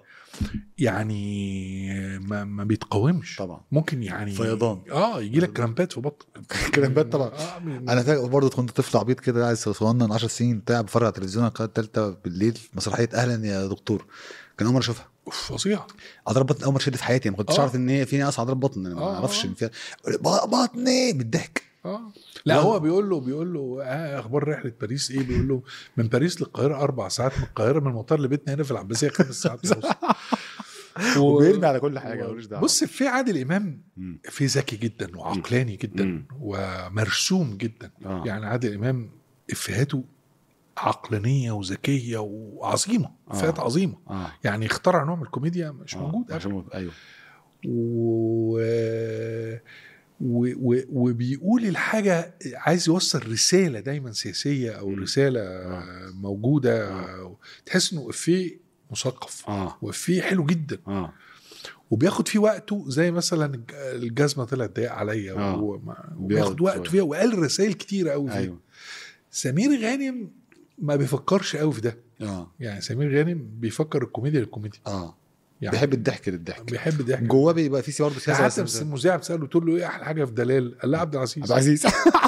يعني ما, ما بيتقاومش طبعا ممكن يعني فيضان. اه يجي لك كرامبات في بطنك كرامبات طبعا. آه من- انا فاكر برضه كنت طفل عبيط كده عايز صغنن 10 سنين بتاع بفرج على التلفزيون على القناه الثالثه بالليل مسرحيه اهلا يا دكتور كان اول مره اشوفها أوف، فظيع عضلات بطن اول مره شد في حياتي ما كنتش آه. اعرف ان هي في ناس عضلات بطن انا ما آه، اعرفش آه. ان فيها ب- بطني بالضحك اه لا لا. هو بيقول له بيقول له آه اخبار رحله باريس ايه بيقول له من باريس للقاهره اربع ساعات من القاهره من المطار لبيتنا هنا في العباسيه خمس ساعات ونص وبيرمي على كل حاجه و- ملوش دعوه بص في عادل امام مم. في ذكي جدا وعقلاني جدا مم. ومرسوم جدا آه. يعني عادل امام افهاته عقلانيه وذكيه وعظيمه افهات آه. عظيمه اه يعني اخترع نوع من الكوميديا مش آه. موجود مش أبداً. موجود ايوه و... و... و... وبيقول الحاجة عايز يوصل رسالة دايما سياسية أو مم. رسالة آه. موجودة آه. تحس إنه إفيه مثقف اه وإفيه حلو جدا اه وبياخد فيه وقته زي مثلا الج- الجزمة طلعت ضيق عليا آه. وما- بياخد وبياخد وقته شوية. فيها وقال رسائل كتيرة قوي فيه ايوه سمير غانم ما بيفكرش قوي في ده اه يعني سمير غانم بيفكر الكوميديا للكوميديا اه يعني بيحب الضحك للضحك بيحب الضحك جواه بيبقى في برضه سياسه حتى بس- بس المذيع بتساله تقول له ايه احلى حاجه في دلال؟ قال لها عبد العزيز عبد العزيز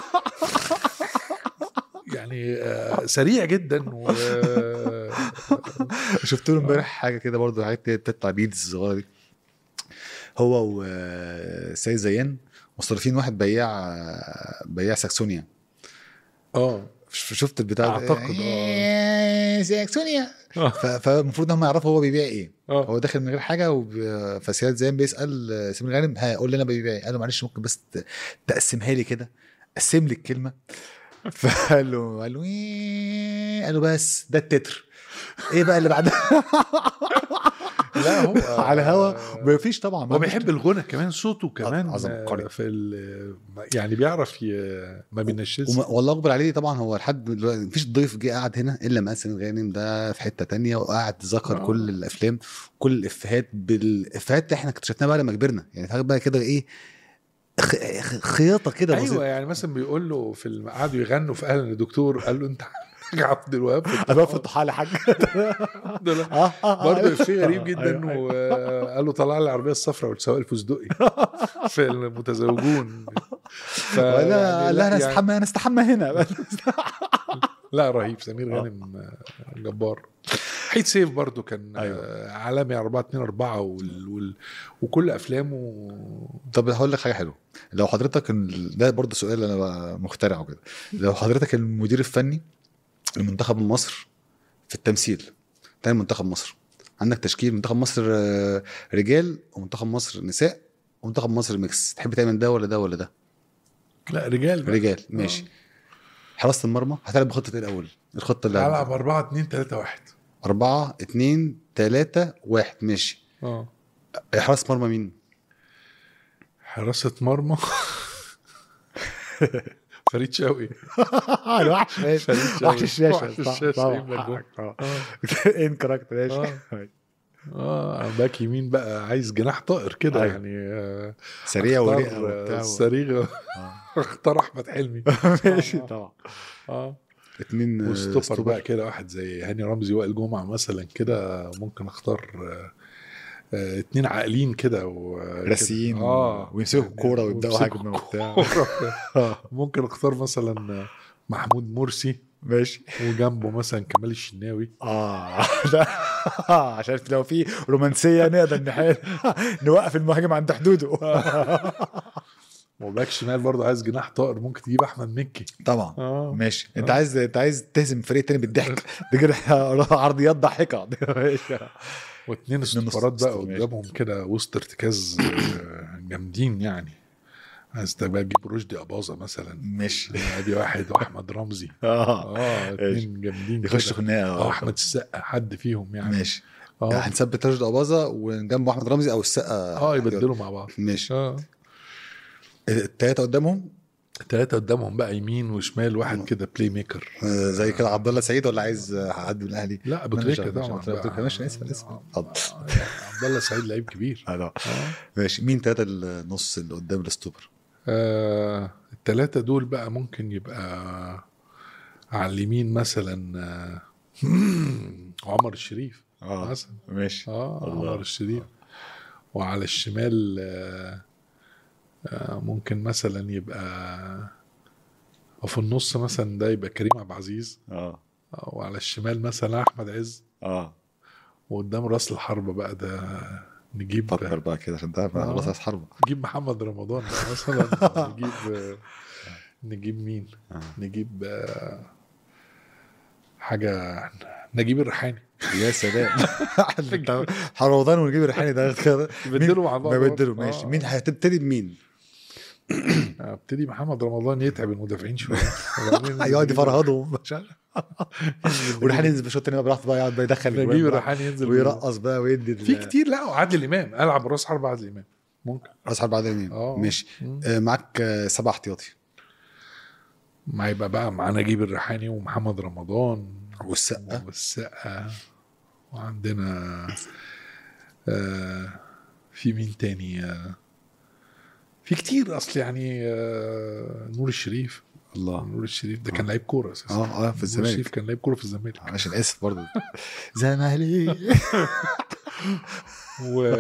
يعني آه، سريع جدا و شفت له امبارح حاجه كده برضه حاجات بتطلع بيدز الصغيره دي هو وسيد زيان مصرفين واحد بياع بياع ساكسونيا اه شفت البتاع ده؟ أعتقد، آه، ساكسونيا آه. ف- فالمفروض هم يعرفوا هو بيبيع ايه اه هو داخل من غير حاجه وب... فسياد زين بيسال سمير غانم ها قول لي انا ببيع ايه قال له معلش ممكن بس ت- تقسمها لي كده قسم لي الكلمه فقال له قال له إيه؟ قال له بس ده التتر ايه بقى اللي بعدها لا هو على هوا مفيش طبعا هو بيحب الغنى كمان صوته كمان عظمة، آه، قوي. في ال- يعني بيعرف ي- ما بينشز وما- والله اكبر عليه طبعا هو لحد دلوقتي مفيش ضيف جه قاعد هنا الا ما سمير غانم ده في حته تانية وقاعد ذكر آه. كل الافلام كل الافيهات بالافيهات اللي احنا اكتشفناها بقى لما كبرنا يعني حاجه بقى كده ايه خ- خ- خياطه كده ايوه بسيطة. يعني مثلا بيقول له في الم- قعدوا يغنوا في اهلا للدكتور قال له انت حاج عبد الوهاب في انا فتح على حاجه دول- اه اه برضه افيه غريب آه، جدا أيوة، أيوة. وقال له طلع لي العربيه الصفراء والسواق الفستقي في المتزوجون ف- ولا يعني لا لا انا يعني- استحمى انا استحمى هنا لا رهيب سمير غانم آه، جبار حيت سيف برضو كان أيوة. أيوة. عالمي 4 2 4 وال... وال... وكل افلامه طب هقول لك حاجه حلوه لو حضرتك ال- ده برضه سؤال انا بقى مخترعه كده لو حضرتك المدير الفني لمنتخب مصر في التمثيل تاني منتخب مصر عندك تشكيل منتخب مصر آه، رجال ومنتخب مصر نساء ومنتخب مصر ميكس تحب تعمل ده ولا ده ولا ده لا رجال بقى. رجال ماشي حراسه المرمى هتلعب بخطه ايه الاول الخطه اللي هلعب 4 2 3 1 أربعة اتنين تلاتة واحد ماشي اه حراس مرمى مين؟ حراسه مرمى فريد شوقي الوحش ماشي فريد شوقي. وحش الشاشة وحش صح، الشاشة طبعا، يبقى الجون. حقك، اه اه ان كاركتر ماشي آه. اه باك يمين بقى عايز جناح طائر كده أيوة. يعني آه سريع اختار، ورقه آه، وبتاع السريع آه. اختار احمد حلمي ماشي آه. طبعا اه اتنين آه، وستوبر بقى كده واحد زي هاني رمزي وائل جمعه مثلا كده ممكن اختار آه، آه، اتنين عاقلين كده و- كده. راسيين اه ويمسكوا الكوره ويبداوا ويمسكوا هجمه وبتاع الكورة. آه، ممكن اختار مثلا آه، محمود مرسي ماشي وجنبه مثلا كمال الشناوي اه لا عشان لو في رومانسيه نقدر نحل نوقف المهاجم عند حدوده وباك شمال برضه عايز جناح طائر ممكن تجيب احمد مكي طبعا اه ماشي انت آه. عايز انت عايز تهزم فريق تاني بالضحك دي كده عرضيات ضاحكه ماشي واثنين اتنين استفارات بقى استفارات، ماشي. قدامهم كده وسط ارتكاز آه، جامدين يعني عايز بقى تجيب رشدي اباظه مثلا ماشي ادي واحد واحمد رمزي اه اه اتنين جامدين يخش كده. خناقه اه احمد السقا حد فيهم يعني ماشي اه هنثبت رشدي اباظه وجنبه احمد رمزي او السقا اه يبدلوا مع بعض ماشي اه التلاته قدامهم التلاتة قدامهم بقى يمين وشمال واحد كده بلاي ميكر آه، زي كده عبد الله سعيد ولا عايز آه، حد من الاهلي لا ابو مانجر، تريكه طبعا مانجر، أبو تريكة، بقى. ماشي، اسف، اسف. آه، اتفضل. آه، عبد الله سعيد لعيب كبير آه، لا. اه ماشي مين تلاته النص اللي قدام الستوبر آه، التلاتة دول بقى ممكن يبقى على اليمين مثلا آه، عمر الشريف اه مثلا ماشي اه الله. عمر الشريف وعلى الشمال آه، آه، ممكن مثلا يبقى وفي النص مثلا ده يبقى كريم عبد العزيز اه آه، وعلى الشمال مثلا احمد عز اه وقدام راس الحربة بقى ده نجيب فكر بقى كده عشان تعرف انا آه. خلاص عايز حرب نجيب محمد رمضان بقى مثلا نجيب آه، نجيب مين آه. نجيب آه، حاجه نجيب الريحاني يا سلام انت رمضان ونجيب الريحاني ده كده يبدلوا مع بعض ما بدلوا ماشي آه. مين هتبتدي بمين؟ ابتدي محمد رمضان يتعب المدافعين شويه يقعد يفرهدهم مش عارف والريحاني ينزل في الشوط الثاني بقى براحته بقى يقعد بقى يدخل نجيب الجوان بقى الريحاني ينزل ويرقص بقى ويدي في كتير لا وعادل امام العب راس حرب عادل امام ممكن راس حرب عادل امام اه ماشي مم. آه، معاك آه، سبع احتياطي ما يبقى بقى مع نجيب الريحاني ومحمد رمضان والسقا والسقا وعندنا آه في مين تاني آه في كتير اصل يعني آه نور الشريف الله نور الشريف ده كان لعيب كوره اساسا اه اه في نور الزمالك الشريف كان لعيب كوره في الزمالك عشان اسف برضه زمالك و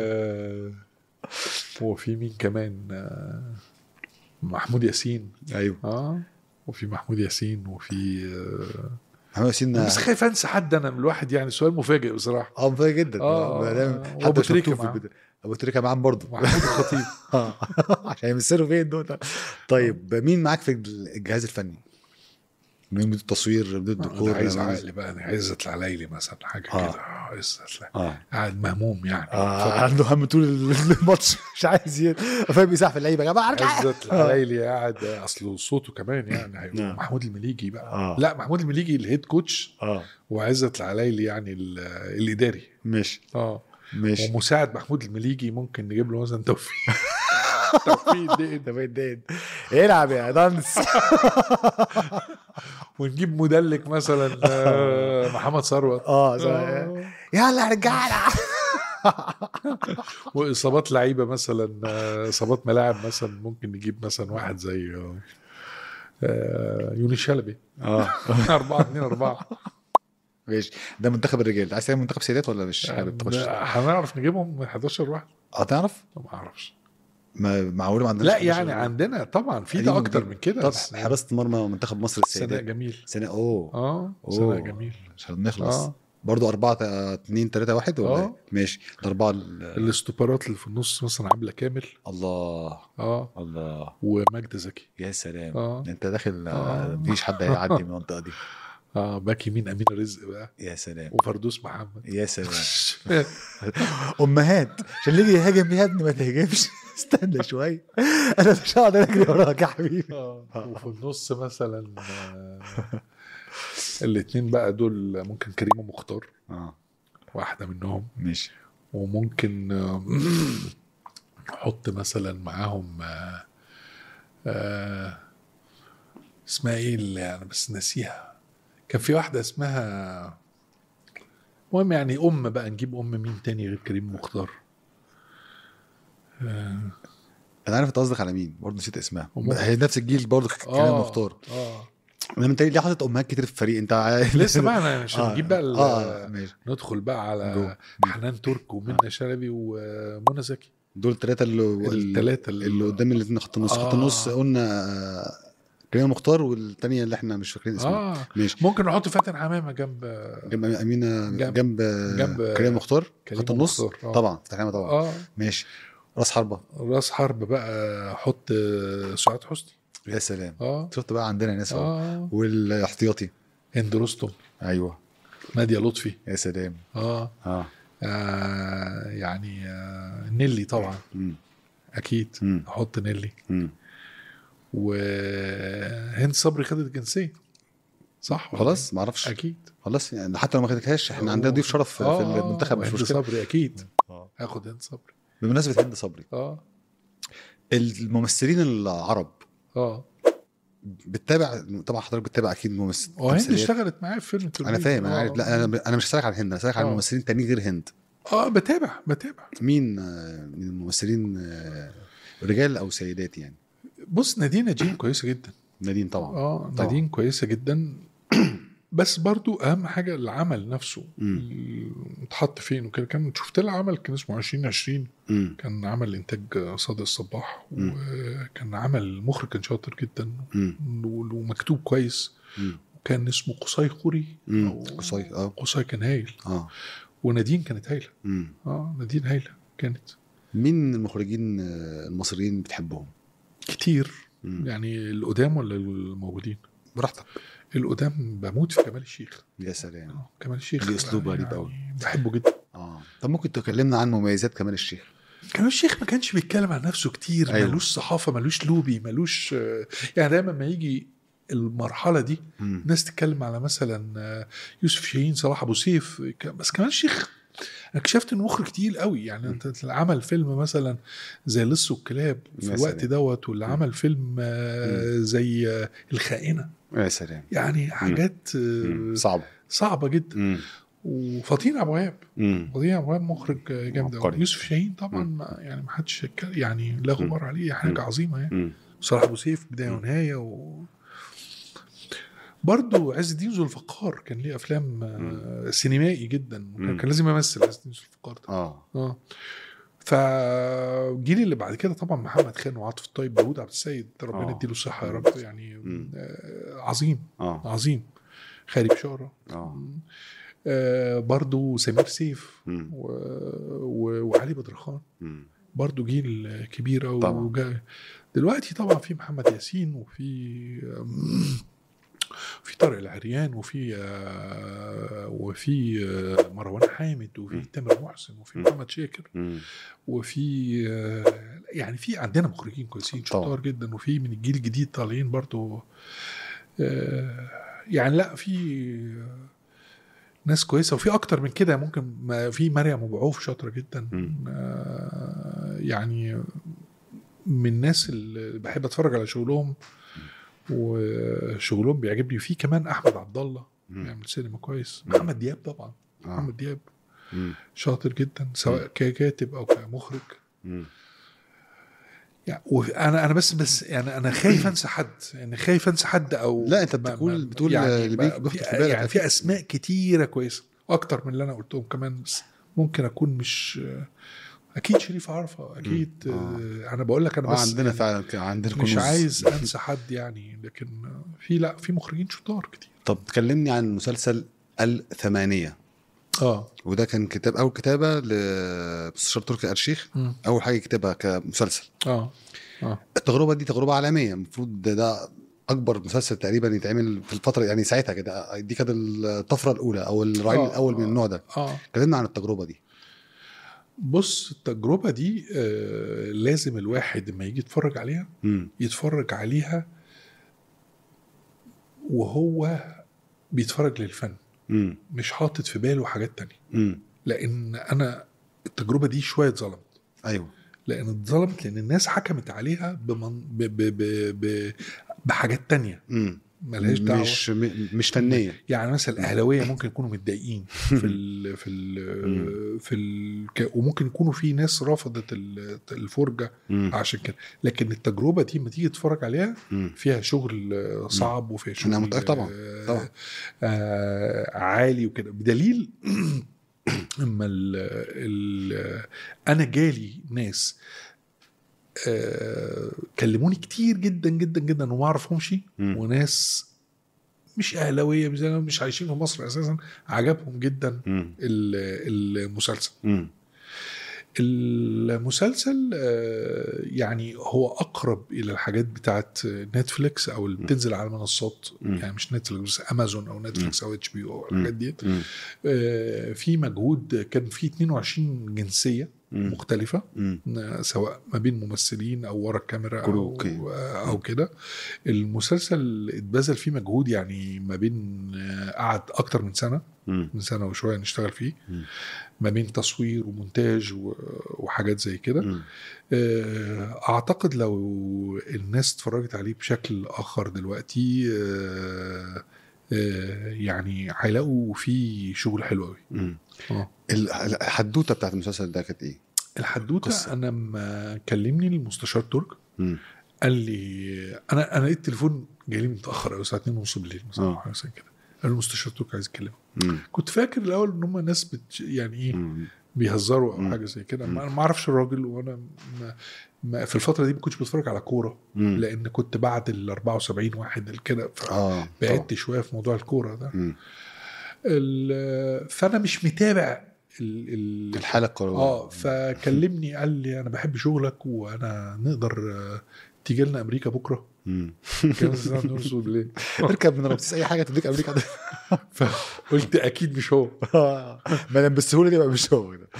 وفي مين كمان آه، محمود ياسين ايوه اه وفي محمود ياسين وفي آه، محمد ياسين بس خايف انسى حد انا من الواحد يعني سؤال مفاجئ بصراحه اه مفاجئ جدا آه، ما دام آه، حتى وأبو مش تريكة مكتوب في معاه. البداية. ابو تريكه معاهم برضه محمود الخطيب آه. عشان يمثلوا فين دول طيب مين معاك في الجهاز الفني؟ مين مدير التصوير مدير انا الديكور عايز عقل بقى انا عزت العلايلي مثلا حاجه آه. كده آه، عزت العلايلي. اه قاعد مهموم يعني اه عنده هم طول الماتش مش عايز ي- فاهم يساح في اللعيبه يا جماعه ارجع عزت العلايلي قاعد اصله صوته كمان يعني هيبقى نعم. محمود المليجي بقى آه. لا محمود المليجي الهيد كوتش اه وعزت العلايلي يعني ال- الاداري ماشي اه ماشي ومساعد محمود المليجي ممكن نجيب له مثلا توفيق توفيق الدقن ده بيدين العب يا دانس ونجيب مدلك مثلا آه، محمد ثروت اه صح. آه. يلا يا رجاله واصابات لعيبه مثلا آه، اصابات ملاعب مثلا ممكن نجيب مثلا واحد زي آه، آه، يونس شلبي اه 4 2 4 ماشي ده منتخب الرجال عايز تعمل منتخب سيدات ولا مش حابب تخش؟ هنعرف نجيبهم من 11 واحد اه تعرف؟ ما اعرفش ما معقول ما عندناش لا 11 يعني رجال؟ عندنا طبعا في قديم ده اكتر وجديد. من كده طب بس حراسه مرمى منتخب مصر سناء السيدات جميل سنة اوه اه أوه. سناء جميل مش هنخلص اه برضه أربعة تا- اتنين تلاتة واحد ولا آه. إيه؟ ماشي الأربعة ال- الاستوبرات اللي في النص مثلا عبله كامل الله اه الله ومجد زكي يا سلام اه انت داخل آه، آه. مفيش حد هيعدي من المنطقة دي اه باك يمين امين رزق بقى يا سلام وفردوس محمد يا سلام امهات عشان اللي يجي يهاجم يا ابني ما تهاجمش استنى شويه انا مش هقعد اجري وراك يا حبيبي آه، وفي النص مثلا آه، الاتنين بقى دول ممكن كريمه مختار اه واحده منهم ماشي وممكن آه، نحط مثلا معاهم آه، آه، اسمها ايه اللي انا بس ناسيها كان في واحده اسمها المهم يعني ام بقى نجيب ام مين تاني غير كريم مختار آه، انا عارف انت قصدك على مين برضه نسيت اسمها أم- هي نفس الجيل برضه كان مختار اه انا من تاني ليه حاطط امهات كتير في الفريق انت عارف لسه بقى انا مش آه، هنجيب بقى ال- اه ماشي ندخل بقى على جوه. حنان ترك ومنى شلبي ومنى زكي دول الثلاثه اللي التلاتة اللي- اللي قدام الاثنين خط النص خط آه. النص قلنا آه، كريم مختار والثانيه اللي احنا مش فاكرين اسمها اه ماشي ممكن نحط فاتن حمامه جنب جنب امينه جنب- جنب, جنب كريم مختار كريم خط النص مختار، آه. طبعا فتح طبعا اه ماشي راس حربه راس حرب بقى حط آه، سعاد حسني يا سلام اه شفت بقى عندنا ناس اهو اه والاحتياطي هند رستم ايوه ناديه لطفي يا سلام اه, اه آه يعني آه نيلي طبعا مم. اكيد مم. احط نيلي مم. وهند صبري خدت الجنسيه صح ولا خلاص ما اعرفش إيه؟ اكيد خلاص يعني حتى لو ما خدتهاش احنا عندنا ضيف شرف في, آه، في المنتخب مش هند مشكله صبري اكيد آه. هاخد هند صبري بمناسبه هند صبري اه الممثلين العرب اه بتتابع طبعا حضرتك بتتابع اكيد ممثل وهند تمثيليات. اشتغلت معايا في فيلم انا تربية. فاهم انا آه. عارف لا انا انا مش هسالك عن هند هسالك عن آه. ممثلين تانيين غير هند اه بتابع بتابع مين آه، من الممثلين آه، رجال او سيدات يعني بص نادين نجيم كويسه جدا نادين طبعا اه طبعا. نادين كويسه جدا بس برضو اهم حاجه العمل نفسه مم. اتحط فين وكده كان شفت لها عمل كان اسمه 2020 مم. كان عمل انتاج صادق الصباح مم. وكان عمل مخرج كان شاطر جدا مم. و- ومكتوب كويس مم. كان اسمه قصي قري مم. أو- قصي اه قصي كان هايل اه ونادين كانت هايله مم. اه نادين هايله كانت مين المخرجين آه، المصريين بتحبهم؟ كتير مم. يعني القدام ولا الموجودين براحتك القدام بموت في كمال الشيخ يا سلام آه، كمال الشيخ ليه أسلوب يعني غريب أوي. بحبه جدا اه طب ممكن تكلمنا عن مميزات كمال الشيخ كمال الشيخ ما كانش بيتكلم عن نفسه كتير أيوة. أيوه. ملوش صحافه ملوش لوبي ملوش آه، يعني دايما ما يجي المرحله دي مم. الناس تتكلم على مثلا آه، يوسف شاهين صلاح ابو سيف ك- بس كمان الشيخ أنا اكتشفت انه مخرج تقيل قوي يعني انت عمل فيلم مثلا زي لص والكلاب في يا الوقت سلام. دوت واللي مم. عمل فيلم آه، زي آه، الخائنه يا سلام يعني حاجات آه، مم. صعب صعبه جدا مم. وفطين ابو وهاب مم. فطين ابو وهاب مخرج آه، جامد قوي عبقري. يوسف شاهين طبعا مم. ما يعني ما حدش يتكلم- يعني لا مم. غبار عليه حاجه مم. عظيمه يعني مم. صلاح ابو سيف بدايه مم. ونهايه و برضه عز الدين ذو الفقار كان ليه افلام آه، سينمائي جدا مم. كان, كان لازم يمثل عز الدين ذو الفقار ده اه اه فالجيل اللي بعد كده طبعا محمد خان وعاطف الطيب داوود عبد السيد ربنا آه. يديله الصحه يا مم. رب يعني مم. آه، عظيم اه عظيم خالي بشاره اه آه برضو سمير سيف مم. و... و... وعلي بدرخان مم. برضو جيل كبير أوي طبعا. وجا... دلوقتي طبعا في محمد ياسين وفي في طارق العريان وفي آه، وفي آه، مروان حامد وفي مم. تامر محسن وفي مم. محمد شاكر مم. وفي آه، يعني في عندنا مخرجين كويسين طبعا. شطار جدا وفي من الجيل الجديد طالعين برضو آه، يعني لا في ناس كويسه وفي اكتر من كده ممكن ما في مريم ابو عوف شاطره جدا مم. آه، يعني من الناس اللي بحب اتفرج على شغلهم وشغلهم بيعجبني وفي كمان احمد عبد الله مم. بيعمل سينما كويس مم. محمد دياب طبعا آه. محمد دياب مم. شاطر جدا سواء ككاتب او كمخرج مم. يعني وانا انا بس بس يعني انا خايف انسى حد يعني خايف انسى حد او لا، أنت ما- بتقول- ما- بتقول يعني اللي ما- بيك- بيخطر في بالك يعني في أكيد. اسماء كتيره كويسه اكتر من اللي انا قلتهم كمان بس ممكن اكون مش اكيد شريف عرفه اكيد مم. آه. انا بقول لك انا آه بس عندنا فعلا كان عندنا مش كنوز. عايز انسى حد يعني لكن في لا في مخرجين شطار كتير طب تكلمني عن مسلسل الثمانية اه وده كان كتاب أول كتابة لمستشار تركي آرشيخ مم. أول حاجة كتابها كمسلسل اه اه التجربة دي تجربة عالمية المفروض ده, ده أكبر مسلسل تقريبا يتعمل في الفترة يعني ساعتها كده دي كانت الطفرة الأولى أو الرعيل آه، الأول من آه. النوع ده اه كلمنا عن التجربة دي بص التجربه دي آه لازم الواحد لما يجي يتفرج عليها مم. يتفرج عليها وهو بيتفرج للفن مم. مش حاطط في باله حاجات تانية مم. لان انا التجربه دي شويه اتظلمت أيوه لان اتظلمت لان الناس حكمت عليها بمن... ب... ب... ب... ب... بحاجات تانية مم. ملهاش دعوه مش م- مش فنية يعني مثلا الاهلاويه ممكن يكونوا متضايقين في ال في ال في ال وممكن يكونوا في ناس رفضت ال- الفرجه مم. عشان كده لكن التجربه دي لما تيجي تتفرج عليها مم. فيها شغل آه، صعب وفيها شغل أنا متأكد طبعاً، آه، طبعاً. آه عالي وكده بدليل اما ال ال انا جالي ناس آه كلموني كتير جدا جدا جدا وما اعرفهمش مم. وناس مش اهلاويه مش مش عايشين في مصر اساسا عجبهم جدا مم. ال- المسلسل مم. المسلسل آه، يعني هو اقرب الى الحاجات بتاعت نتفليكس او اللي بتنزل على المنصات مم. يعني مش نتفليكس بس امازون او نتفليكس او اتش بي او الحاجات ديت مم. آه، في مجهود كان في 22 جنسيه مم. مختلفه مم. سواء ما بين ممثلين او ورا الكاميرا كرو، او أوكي. او كده المسلسل اتبذل فيه مجهود يعني ما بين آه، قعد اكتر من سنه مم. من سنه وشويه نشتغل فيه مم. ما بين تصوير ومونتاج و- وحاجات زي كده مم. آه، اعتقد لو الناس اتفرجت عليه بشكل اخر دلوقتي آه، آه، يعني هيلاقوا فيه شغل حلو قوي مم. اه ال- الحدوته بتاعت المسلسل ده كانت ايه؟ الحدوته قصة. انا لما كلمني المستشار ترك مم. قال لي انا انا لقيت التليفون جاي لي متاخر قوي الساعه 2 ونص بالليل مثلا آه. أو حاجه زي كده قال لي المستشار ترك عايز يتكلم مم. كنت فاكر الاول ان هم ناس بت يعني ايه مم. بيهزروا او مم. حاجه زي كده مم. ما ما اعرفش الراجل وانا ما ما في الفتره دي ما كنتش بتفرج على كوره مم. لان كنت بعد ال 74 واحد كده اه فبعدت شويه في موضوع الكوره ده مم. ال- فانا مش متابع ال ال الحاله الكرويه اه فكلمني قال لي انا بحب شغلك وانا نقدر آه، تيجي لنا امريكا بكره مم. كان الساعه 2 ونص بالليل اركب من رمسيس اي حاجه تديك امريكا فقلت اكيد مش هو ما دام بالسهوله دي بقى مش هو كده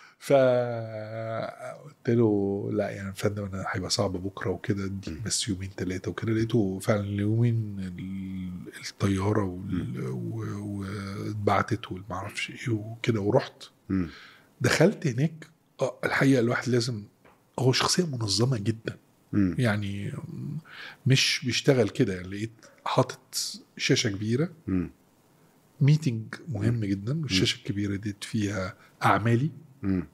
فقلت له لا يعني يا فندم انا هيبقى صعب بكره وكده اديني بس يومين ثلاثه وكده لقيته فعلا اليومين ال- الطياره وال- و- واتبعتت والمعرفش ايه وكده ورحت مم. دخلت هناك اه الحقيقه الواحد لازم هو شخصيه منظمه جدا مم. يعني مش بيشتغل كده يعني لقيت حاطط شاشه كبيره مم. ميتنج مهم جدا والشاشه الكبيره دي فيها اعمالي مم.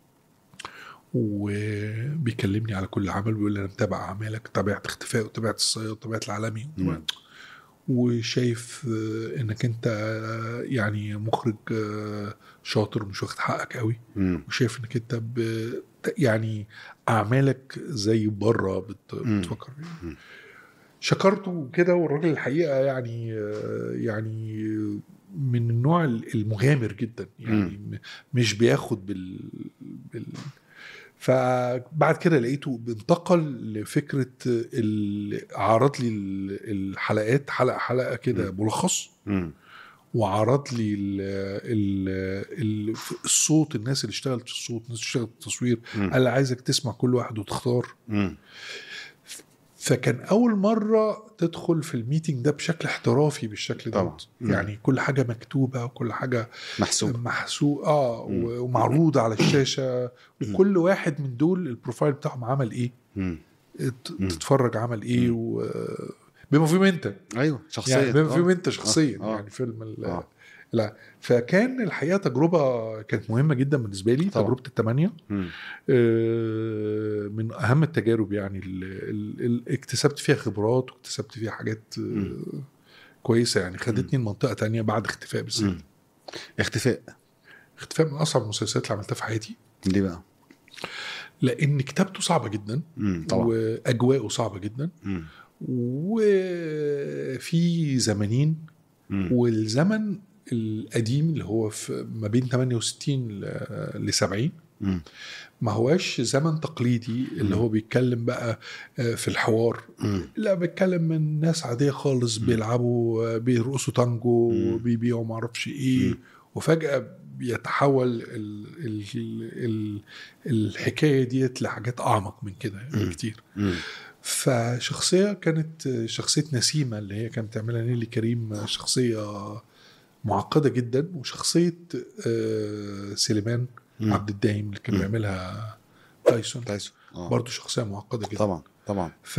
وبيكلمني على كل عمل بيقول لي انا متابع اعمالك تابعت اختفاء وتابعت الصياد وتابعت العالمي مم. وشايف آه، انك انت آه، يعني مخرج آه، شاطر مش واخد حقك قوي مم. وشايف انك انت ب... يعني اعمالك زي بره بت... مم. بتفكر فيها مم. شكرته كده والراجل الحقيقه يعني آه، يعني من النوع المغامر جدا يعني م- مش بياخد بال, بال... فبعد كده لقيته انتقل لفكره ال... عرض لي ال- الحلقات حلقه حلقه كده ملخص مم. وعرض لي ال ال ال الصوت الناس اللي اشتغلت في الصوت الناس اللي اشتغلت في التصوير مم. قال لي عايزك تسمع كل واحد وتختار مم. فكان اول مره تدخل في الميتنج ده بشكل احترافي بالشكل ده طبعا. مم. يعني كل حاجه مكتوبه وكل حاجه محسوب محسوب اه مم. و- ومعروضه على الشاشه وكل واحد من دول البروفايل بتاعهم عمل ايه مم. ت- مم. تتفرج عمل ايه مم. و بما فيهم انت ايوه شخصيا يعني بما فيهم آه. انت شخصيا آه. يعني فيلم ال- آه. لا فكان الحقيقه تجربه كانت مهمه جدا بالنسبه لي طبعا. تجربه الثمانيه مم. آه، من اهم التجارب يعني اللي اكتسبت فيها خبرات واكتسبت فيها حاجات آه، مم. كويسه يعني خدتني لمنطقه تانية بعد اختفاء بالذات مم. اختفاء اختفاء من اصعب المسلسلات اللي عملتها في حياتي ليه بقى؟ لان كتابته صعبه جدا مم. طبعا واجواءه صعبه جدا مم. وفي زمنين مم. والزمن القديم اللي هو في ما بين 68 ل 70 مم. ما هواش زمن تقليدي اللي مم. هو بيتكلم بقى آه، في الحوار مم. لا بيتكلم من ناس عاديه خالص بيلعبوا آه، بيرقصوا تانجو مم. وبيبيعوا ما اعرفش ايه مم. وفجاه بيتحول ال ال ال الحكايه ديت لحاجات اعمق من كده مم. بكتير مم. فشخصيه كانت شخصيه نسيمه اللي هي كانت بتعملها نيلي كريم شخصيه معقده جدا وشخصيه آه، سليمان مم. عبد الدايم اللي كان مم. بيعملها تايسون تايسون اه برضه شخصيه معقده جدا طبعا طبعا ف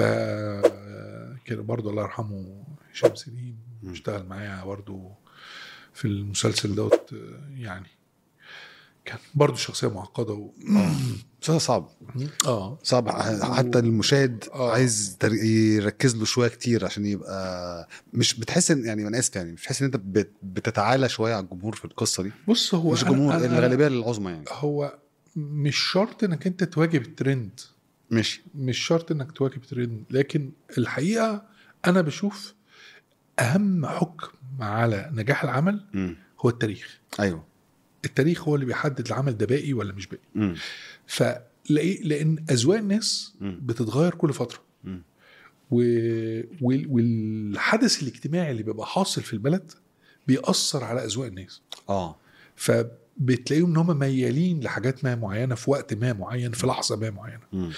كان برضه الله يرحمه هشام سليم مم. اشتغل معايا برضه في المسلسل دوت يعني كان برضه شخصيه معقده و... مسلسل صعب اه صعب حتى المشاهد آه. عايز تر- يركز له شويه كتير عشان يبقى مش بتحس ان يعني انا اسف يعني مش بتحس ان انت بت- بتتعالى شويه على الجمهور في القصه دي بص هو مش أنا- جمهور أنا- الغالبيه العظمى يعني هو مش شرط انك انت تواجه الترند ماشي مش شرط انك تواكب الترند لكن الحقيقه انا بشوف اهم حكم على نجاح العمل مم. هو التاريخ ايوه التاريخ هو اللي بيحدد العمل ده باقي ولا مش باقي مم. فلاقي لان اذواق الناس مم. بتتغير كل فتره مم. و... وال- والحدث الاجتماعي اللي بيبقى حاصل في البلد بيأثر على اذواق الناس اه فبتلاقيهم ان هم ميالين لحاجات ما معينه في وقت ما معين في لحظه ما معينه مم.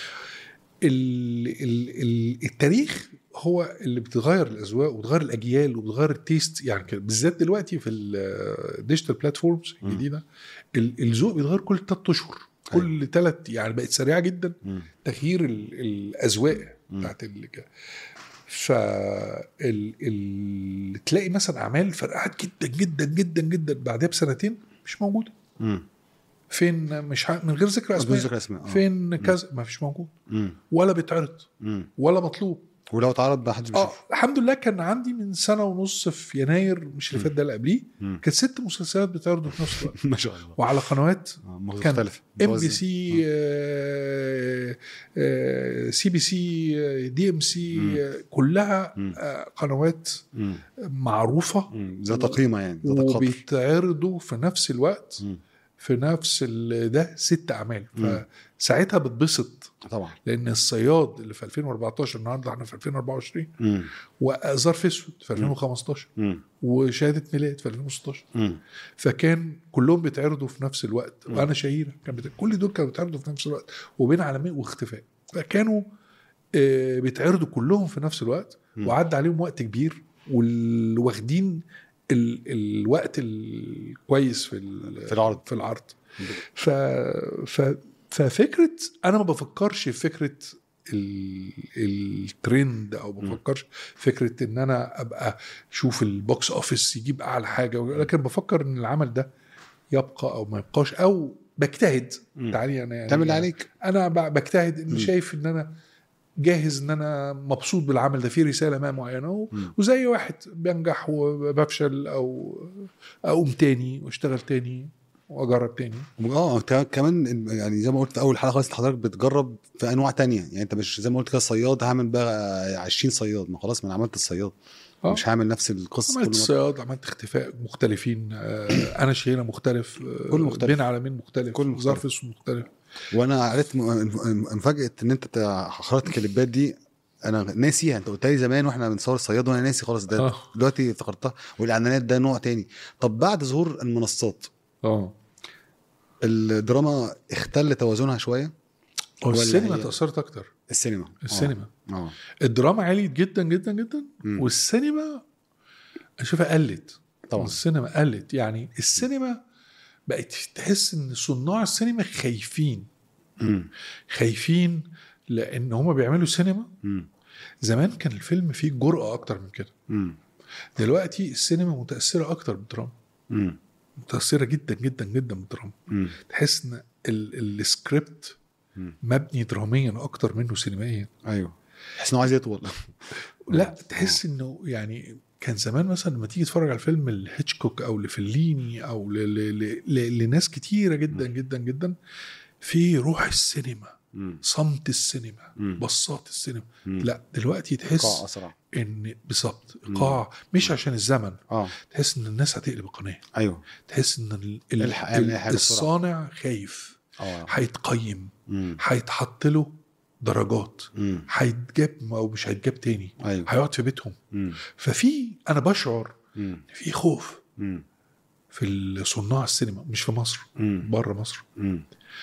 ال ال ال التاريخ هو اللي بتغير الاذواق وبتغير الاجيال وبتغير التيست يعني كده بالذات دلوقتي في الديجيتال بلاتفورمز مم. الجديده ال- الذوق بيتغير كل ثلاث اشهر كل ثلاث يعني بقت سريعه جدا مم. تغيير ال- الاذواق مم. بتاعت ال ف ال... ال... تلاقي مثلا اعمال فرقعت جدا جدا جدا جدا بعدها بسنتين مش موجوده مم. فين مش ع... من غير ذكر بدون اسماء ذكر اسماء آه. فين كذا ما فيش موجود مم. ولا بيتعرض مم. ولا مطلوب ولو اتعرض ما حدش اه بيشوفه الحمد لله كان عندي من سنه ونص في يناير مش اللي فات ده اللي قبليه مم. كانت ست مسلسلات بتعرضوا في نفس الوقت ما شاء الله وعلى قنوات آه، كان مختلف ام بي متوازن. سي سي بي سي دي ام مم. سي كلها مم. آه، قنوات مم. معروفه مم. ذات قيمه يعني ذات قدر وبيتعرضوا في نفس الوقت مم. في نفس ال- ده ست اعمال مم. فساعتها بتبسط طبعا لان الصياد اللي في 2014 النهارده احنا في 2024 مم. وظرف اسود في 2015 مم. وشهاده ميلاد في 2016 مم. فكان كلهم بيتعرضوا في نفس الوقت مم. وانا شهيره كان بت... كل دول كانوا بيتعرضوا في نفس الوقت وبين عالمين واختفاء فكانوا آه، بيتعرضوا كلهم في نفس الوقت مم. وعدى عليهم وقت كبير والواخدين ال... الوقت الكويس في ال... في العرض. في العرض ف... ف... ففكره انا ما بفكرش في فكره ال... الترند او ما مم. بفكرش فكره ان انا ابقى شوف البوكس اوفيس يجيب اعلى حاجه لكن بفكر ان العمل ده يبقى او ما يبقاش او بجتهد مم. تعالي انا يعني تعمل اللي عليك انا ب- بجتهد مم. اني شايف ان انا جاهز ان انا مبسوط بالعمل ده فيه رساله ما معينه و- مم. وزي واحد بينجح وبفشل او اقوم تاني واشتغل تاني واجرب تاني اه ك- كمان يعني زي ما قلت في اول حلقه خالص حضرتك بتجرب في انواع تانية يعني انت مش زي ما قلت كده صياد هعمل بقى 20 صياد ما خلاص ما انا عملت الصياد آه. مش هعمل نفس القصه عملت كل مره صياد عملت اختفاء مختلفين آه، انا شهيره مختلف آه، كل مختلف. بين عالمين مختلف كل مختلف. ظرف اسود مختلف وانا عرفت م- م- مفاجاه ان انت بتاع- خرجت الكليبات دي انا ناسيها انت قلت لي زمان واحنا بنصور الصياد وانا ناسي خالص ده آه. دلوقتي افتكرتها والاعلانات ده نوع تاني طب بعد ظهور المنصات اه الدراما اختل توازنها شويه هو ولا السينما هي- تاثرت اكتر السينما آه. السينما اه الدراما عليت جدا جدا جدا مم. والسينما اشوفها قلت طبعا السينما قلت يعني السينما بقت تحس ان صناع السينما خايفين مم. خايفين لان هم بيعملوا سينما مم. زمان كان الفيلم فيه جرأة اكتر من كده مم. دلوقتي السينما متأثرة اكتر بالدراما مم. متأثرة جدا جدا جدا بالدراما مم. تحس ان ال- السكريبت مم. مبني دراميا اكتر منه سينمائيا ايوه تحس انه عايز يطول لا تحس انه يعني كان زمان مثلا لما تيجي تتفرج على فيلم الهيتشكوك او لفليني او ل ل ل ل لناس كتيره جدا جدا جدا في روح السينما مم. صمت السينما مم. بصات السينما مم. لا دلوقتي قاع تحس اسرع ان بالظبط مم. ايقاع مش عشان الزمن اه تحس ان الناس هتقلب القناه ايوه تحس ان ال- ال- الحق اعمل أي حاجة بسرعة. الصانع خايف اه هيتقيم مم. هيتحط له درجات مم. هيتجاب او مش هيتجاب تاني ايوه هيقعد في بيتهم مم. ففي انا بشعر مم. إن في خوف مم. في صناع السينما مش في مصر مم. بره مصر مم.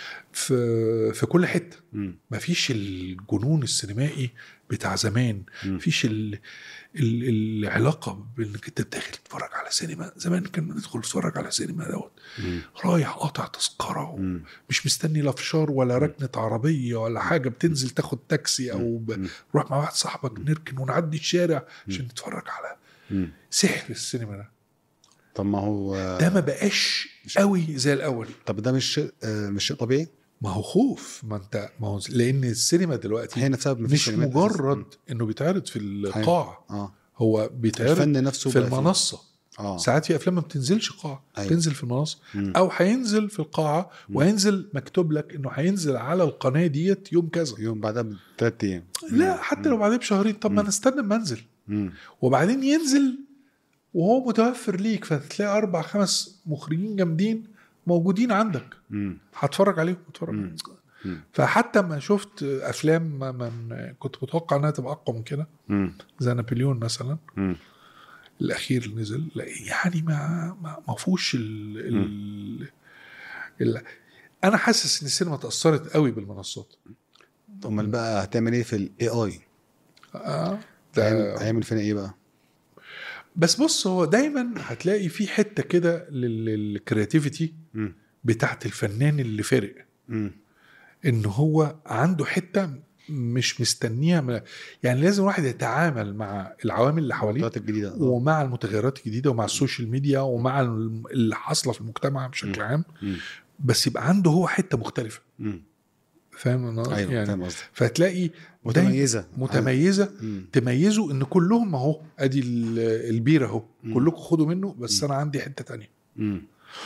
في في كل حته مم. مفيش الجنون السينمائي بتاع زمان مم. مفيش ال... ال... العلاقه بانك انت داخل تتفرج على سينما زمان كان ندخل نتفرج على سينما دوت مم. رايح قاطع تذكره مم. مش مستني لا فشار ولا ركنه عربيه ولا حاجه بتنزل تاخد تاكسي او ب... مم. روح مع واحد صاحبك نركن ونعدي الشارع عشان نتفرج على مم. سحر السينما ده طب ما هو ده ما بقاش قوي زي الاول طب ده مش شيء آه، مش شيء طبيعي ما هو خوف ما انت ما هو لان السينما دلوقتي هي نفسها مفيش مش سينمات مجرد أساساً. انه بيتعرض في القاع اه هو بيتعرض الفن نفسه في بقى فيه. المنصه اه ساعات في افلام ما بتنزلش قاع أيوة. تنزل في المنصه مم. او هينزل في القاعه وهينزل مكتوب لك انه هينزل على القناه ديت يوم كذا يوم بعدها بثلاث ايام لا حتى لو بعدين بشهرين طب ما انا استنى اما انزل مم. وبعدين ينزل وهو متوفر ليك فتلاقي اربع خمس مخرجين جامدين موجودين عندك مم. هتفرج عليهم اتفرج مم. عليهم. مم. فحتى ما شفت افلام ما- من كنت متوقع انها تبقى اقوى من كده مم. زي نابليون مثلا مم. الاخير اللي نزل لا يعني ما ما, ما فيهوش ال, ال, ال انا حاسس ان السينما تاثرت قوي بالمنصات امال بقى هتعمل ايه في الاي اي آه هيعمل ده هيعمل فينا ايه بقى بس بص هو دايما هتلاقي في حته كده للكرياتيفيتي مم. بتاعت الفنان اللي فارق مم. ان هو عنده حته مش مستنيها من يعني لازم الواحد يتعامل مع العوامل اللي حواليه التطورات الجديده آه. ومع المتغيرات الجديده ومع السوشيال ميديا ومع الم- اللي حاصله في المجتمع بشكل عام مم. بس يبقى عنده هو حته مختلفه مم. فاهم انا ايوه يعني فاهم قصدك فتلاقي متميزه دايما متميزه مم. تميزوا ان كلهم اهو ادي ال- البير اهو مم. كلكم خدوا منه بس انا عندي حته تانية مم.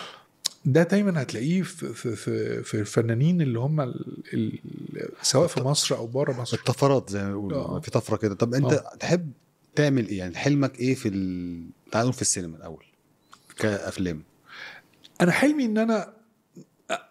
ده دايما هتلاقيه في في في, في الفنانين اللي هم ال ال سواء في مصر او بره مصر الطفرات زي ما بيقولوا آه. في طفره كده طب انت آه. تحب تعمل ايه يعني حلمك ايه في ال... تعال نقول في السينما الاول كافلام انا حلمي ان انا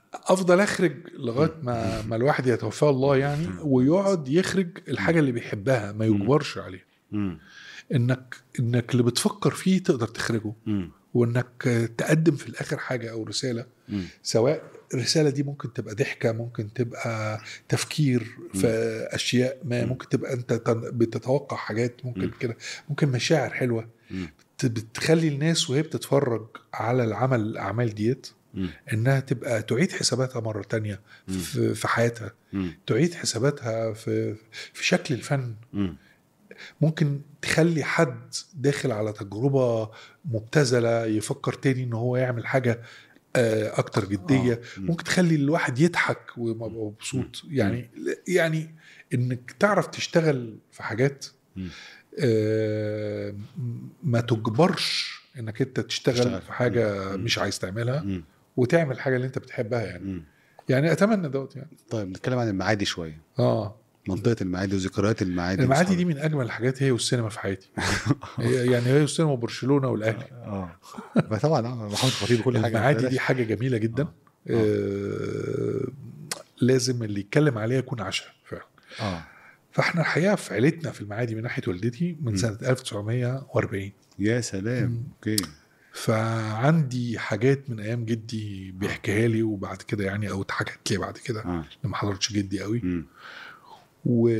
افضل اخرج لغايه ما ما الواحد يتوفاه الله يعني ويقعد يخرج الحاجه اللي بيحبها ما يجبرش عليها مم. انك انك اللي بتفكر فيه تقدر تخرجه مم. وانك تقدم في الاخر حاجه او رساله مم. سواء الرساله دي ممكن تبقى ضحكه ممكن تبقى تفكير في اشياء ما مم. ممكن تبقى انت تن- بتتوقع حاجات ممكن مم. كده ممكن مشاعر حلوه مم. بت- بتخلي الناس وهي بتتفرج على العمل الاعمال ديت مم. انها تبقى تعيد حساباتها مره تانية مم. في في حياتها مم. تعيد حساباتها في في شكل الفن مم. ممكن تخلي حد داخل على تجربة مبتذلة يفكر تاني ان هو يعمل حاجة آه، اكتر جدية آه. مم. ممكن تخلي الواحد يضحك ويبقى مبسوط يعني يعني انك تعرف تشتغل في حاجات مم. آه، ما تجبرش انك انت تشتغل, تشتغل. في حاجة مم. مش عايز تعملها مم. وتعمل حاجة اللي انت بتحبها يعني مم. يعني اتمنى دوت يعني طيب نتكلم عن المعادي شويه اه منطقه المعادي وذكريات المعادي المعادي دي وأصحابك. من اجمل الحاجات هي والسينما في حياتي هي- يعني هي والسينما وبرشلونه والاهلي اه ما طبعا آه، محمد خطيب كل حاجه المعادي دي حاجه جميله جدا آه. آه لازم اللي يتكلم عليها يكون عاشها فعلا اه فاحنا الحقيقه في عيلتنا في المعادي من ناحيه والدتي من مم. سنه 1940 يا سلام مم. اوكي فعندي حاجات من ايام جدي بيحكيها لي وبعد كده يعني او اتحكت لي بعد كده اه لما حضرتش جدي قوي مم. و...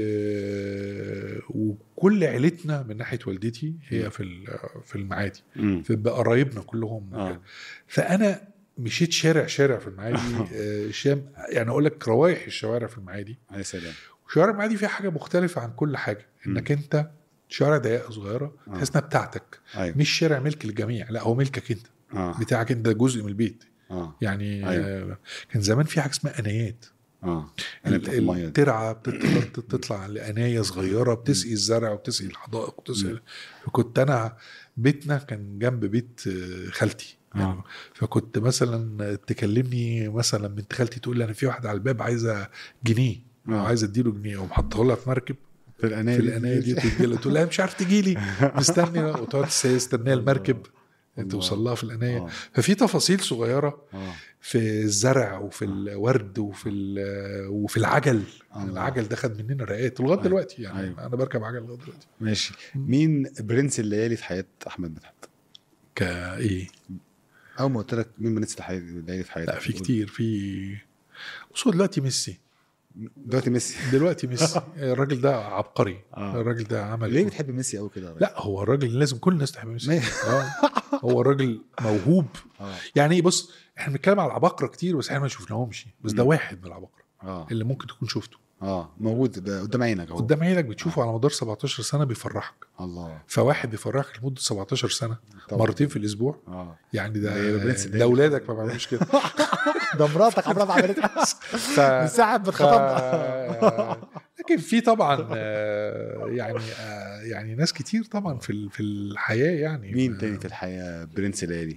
وكل عيلتنا من ناحيه والدتي مم. هي في ال- في المعادي مم. في قرايبنا كلهم اه فانا مشيت شارع شارع في المعادي آه، شام يعني اقول لك روايح الشوارع في المعادي يا سلام وشوارع المعادي فيها حاجه مختلفه عن كل حاجه انك انت شوارع ضيقه صغيره آه. تحس انها بتاعتك ايوه مش شارع ملك للجميع لا هو ملكك انت اه بتاعك انت جزء من البيت اه يعني أيوة. آه، كان زمان في حاجه اسمها انايات اه انا بتاعت الميه دي. الترعه بتطلع, بتطلع لانايه صغيره بتسقي الزرع وبتسقي الحدائق وبتسقي فكنت انا بيتنا كان جنب بيت آه، خالتي يعني آه. فكنت مثلا تكلمني مثلا بنت خالتي تقول لي انا في واحده على الباب عايزه جنيه آه. وعايزه اديله جنيه ومحطه لها في مركب في الانايه في الانايه دي تجي لها تقول لها مش عارف تجي لي مستني وتقعد تستنى المركب الله. توصل لها في الانايه اه ففي تفاصيل صغيره اه في الزرع وفي الورد وفي ال- وفي العجل الله. العجل ده خد مننا رقات لغايه أيوة. دلوقتي يعني أيوة. انا بركب عجل لغايه دلوقتي ماشي مين برنس الليالي في حياه احمد مدحت كايه اول ما قلت لك مين برنس الحي- الليالي في حياتك لا في كتير في بص هو دلوقتي ميسي دلوقتي ميسي دلوقتي ميسي الراجل ده عبقري آه. الراجل ده عمل ليه بتحب ميسي قوي كده يا راجل؟ لا هو الراجل لازم كل الناس تحب ميسي ما- آه. هو الراجل موهوب اه يعني بص احنا بنتكلم على العباقره كتير بس احنا ما شفناهمش بس ده مم. واحد من العباقره اه اللي ممكن تكون شفته اه موجود ده قدام عينك اهو قدام عينك بتشوفه على مدار 17 سنه بيفرحك الله فواحد بيفرحك لمده 17 سنه طبعا. مرتين في الاسبوع اه يعني ده ده برنس ده الليل. اولادك ما بيعملوش كده ده مراتك عمرها ما عملتها ف... من ساعه ما ف... اتخطبنا لكن في طبعا آه، يعني آه، يعني ناس كتير طبعا في ال- في الحياه يعني مين تاني في الحياه برنس الليالي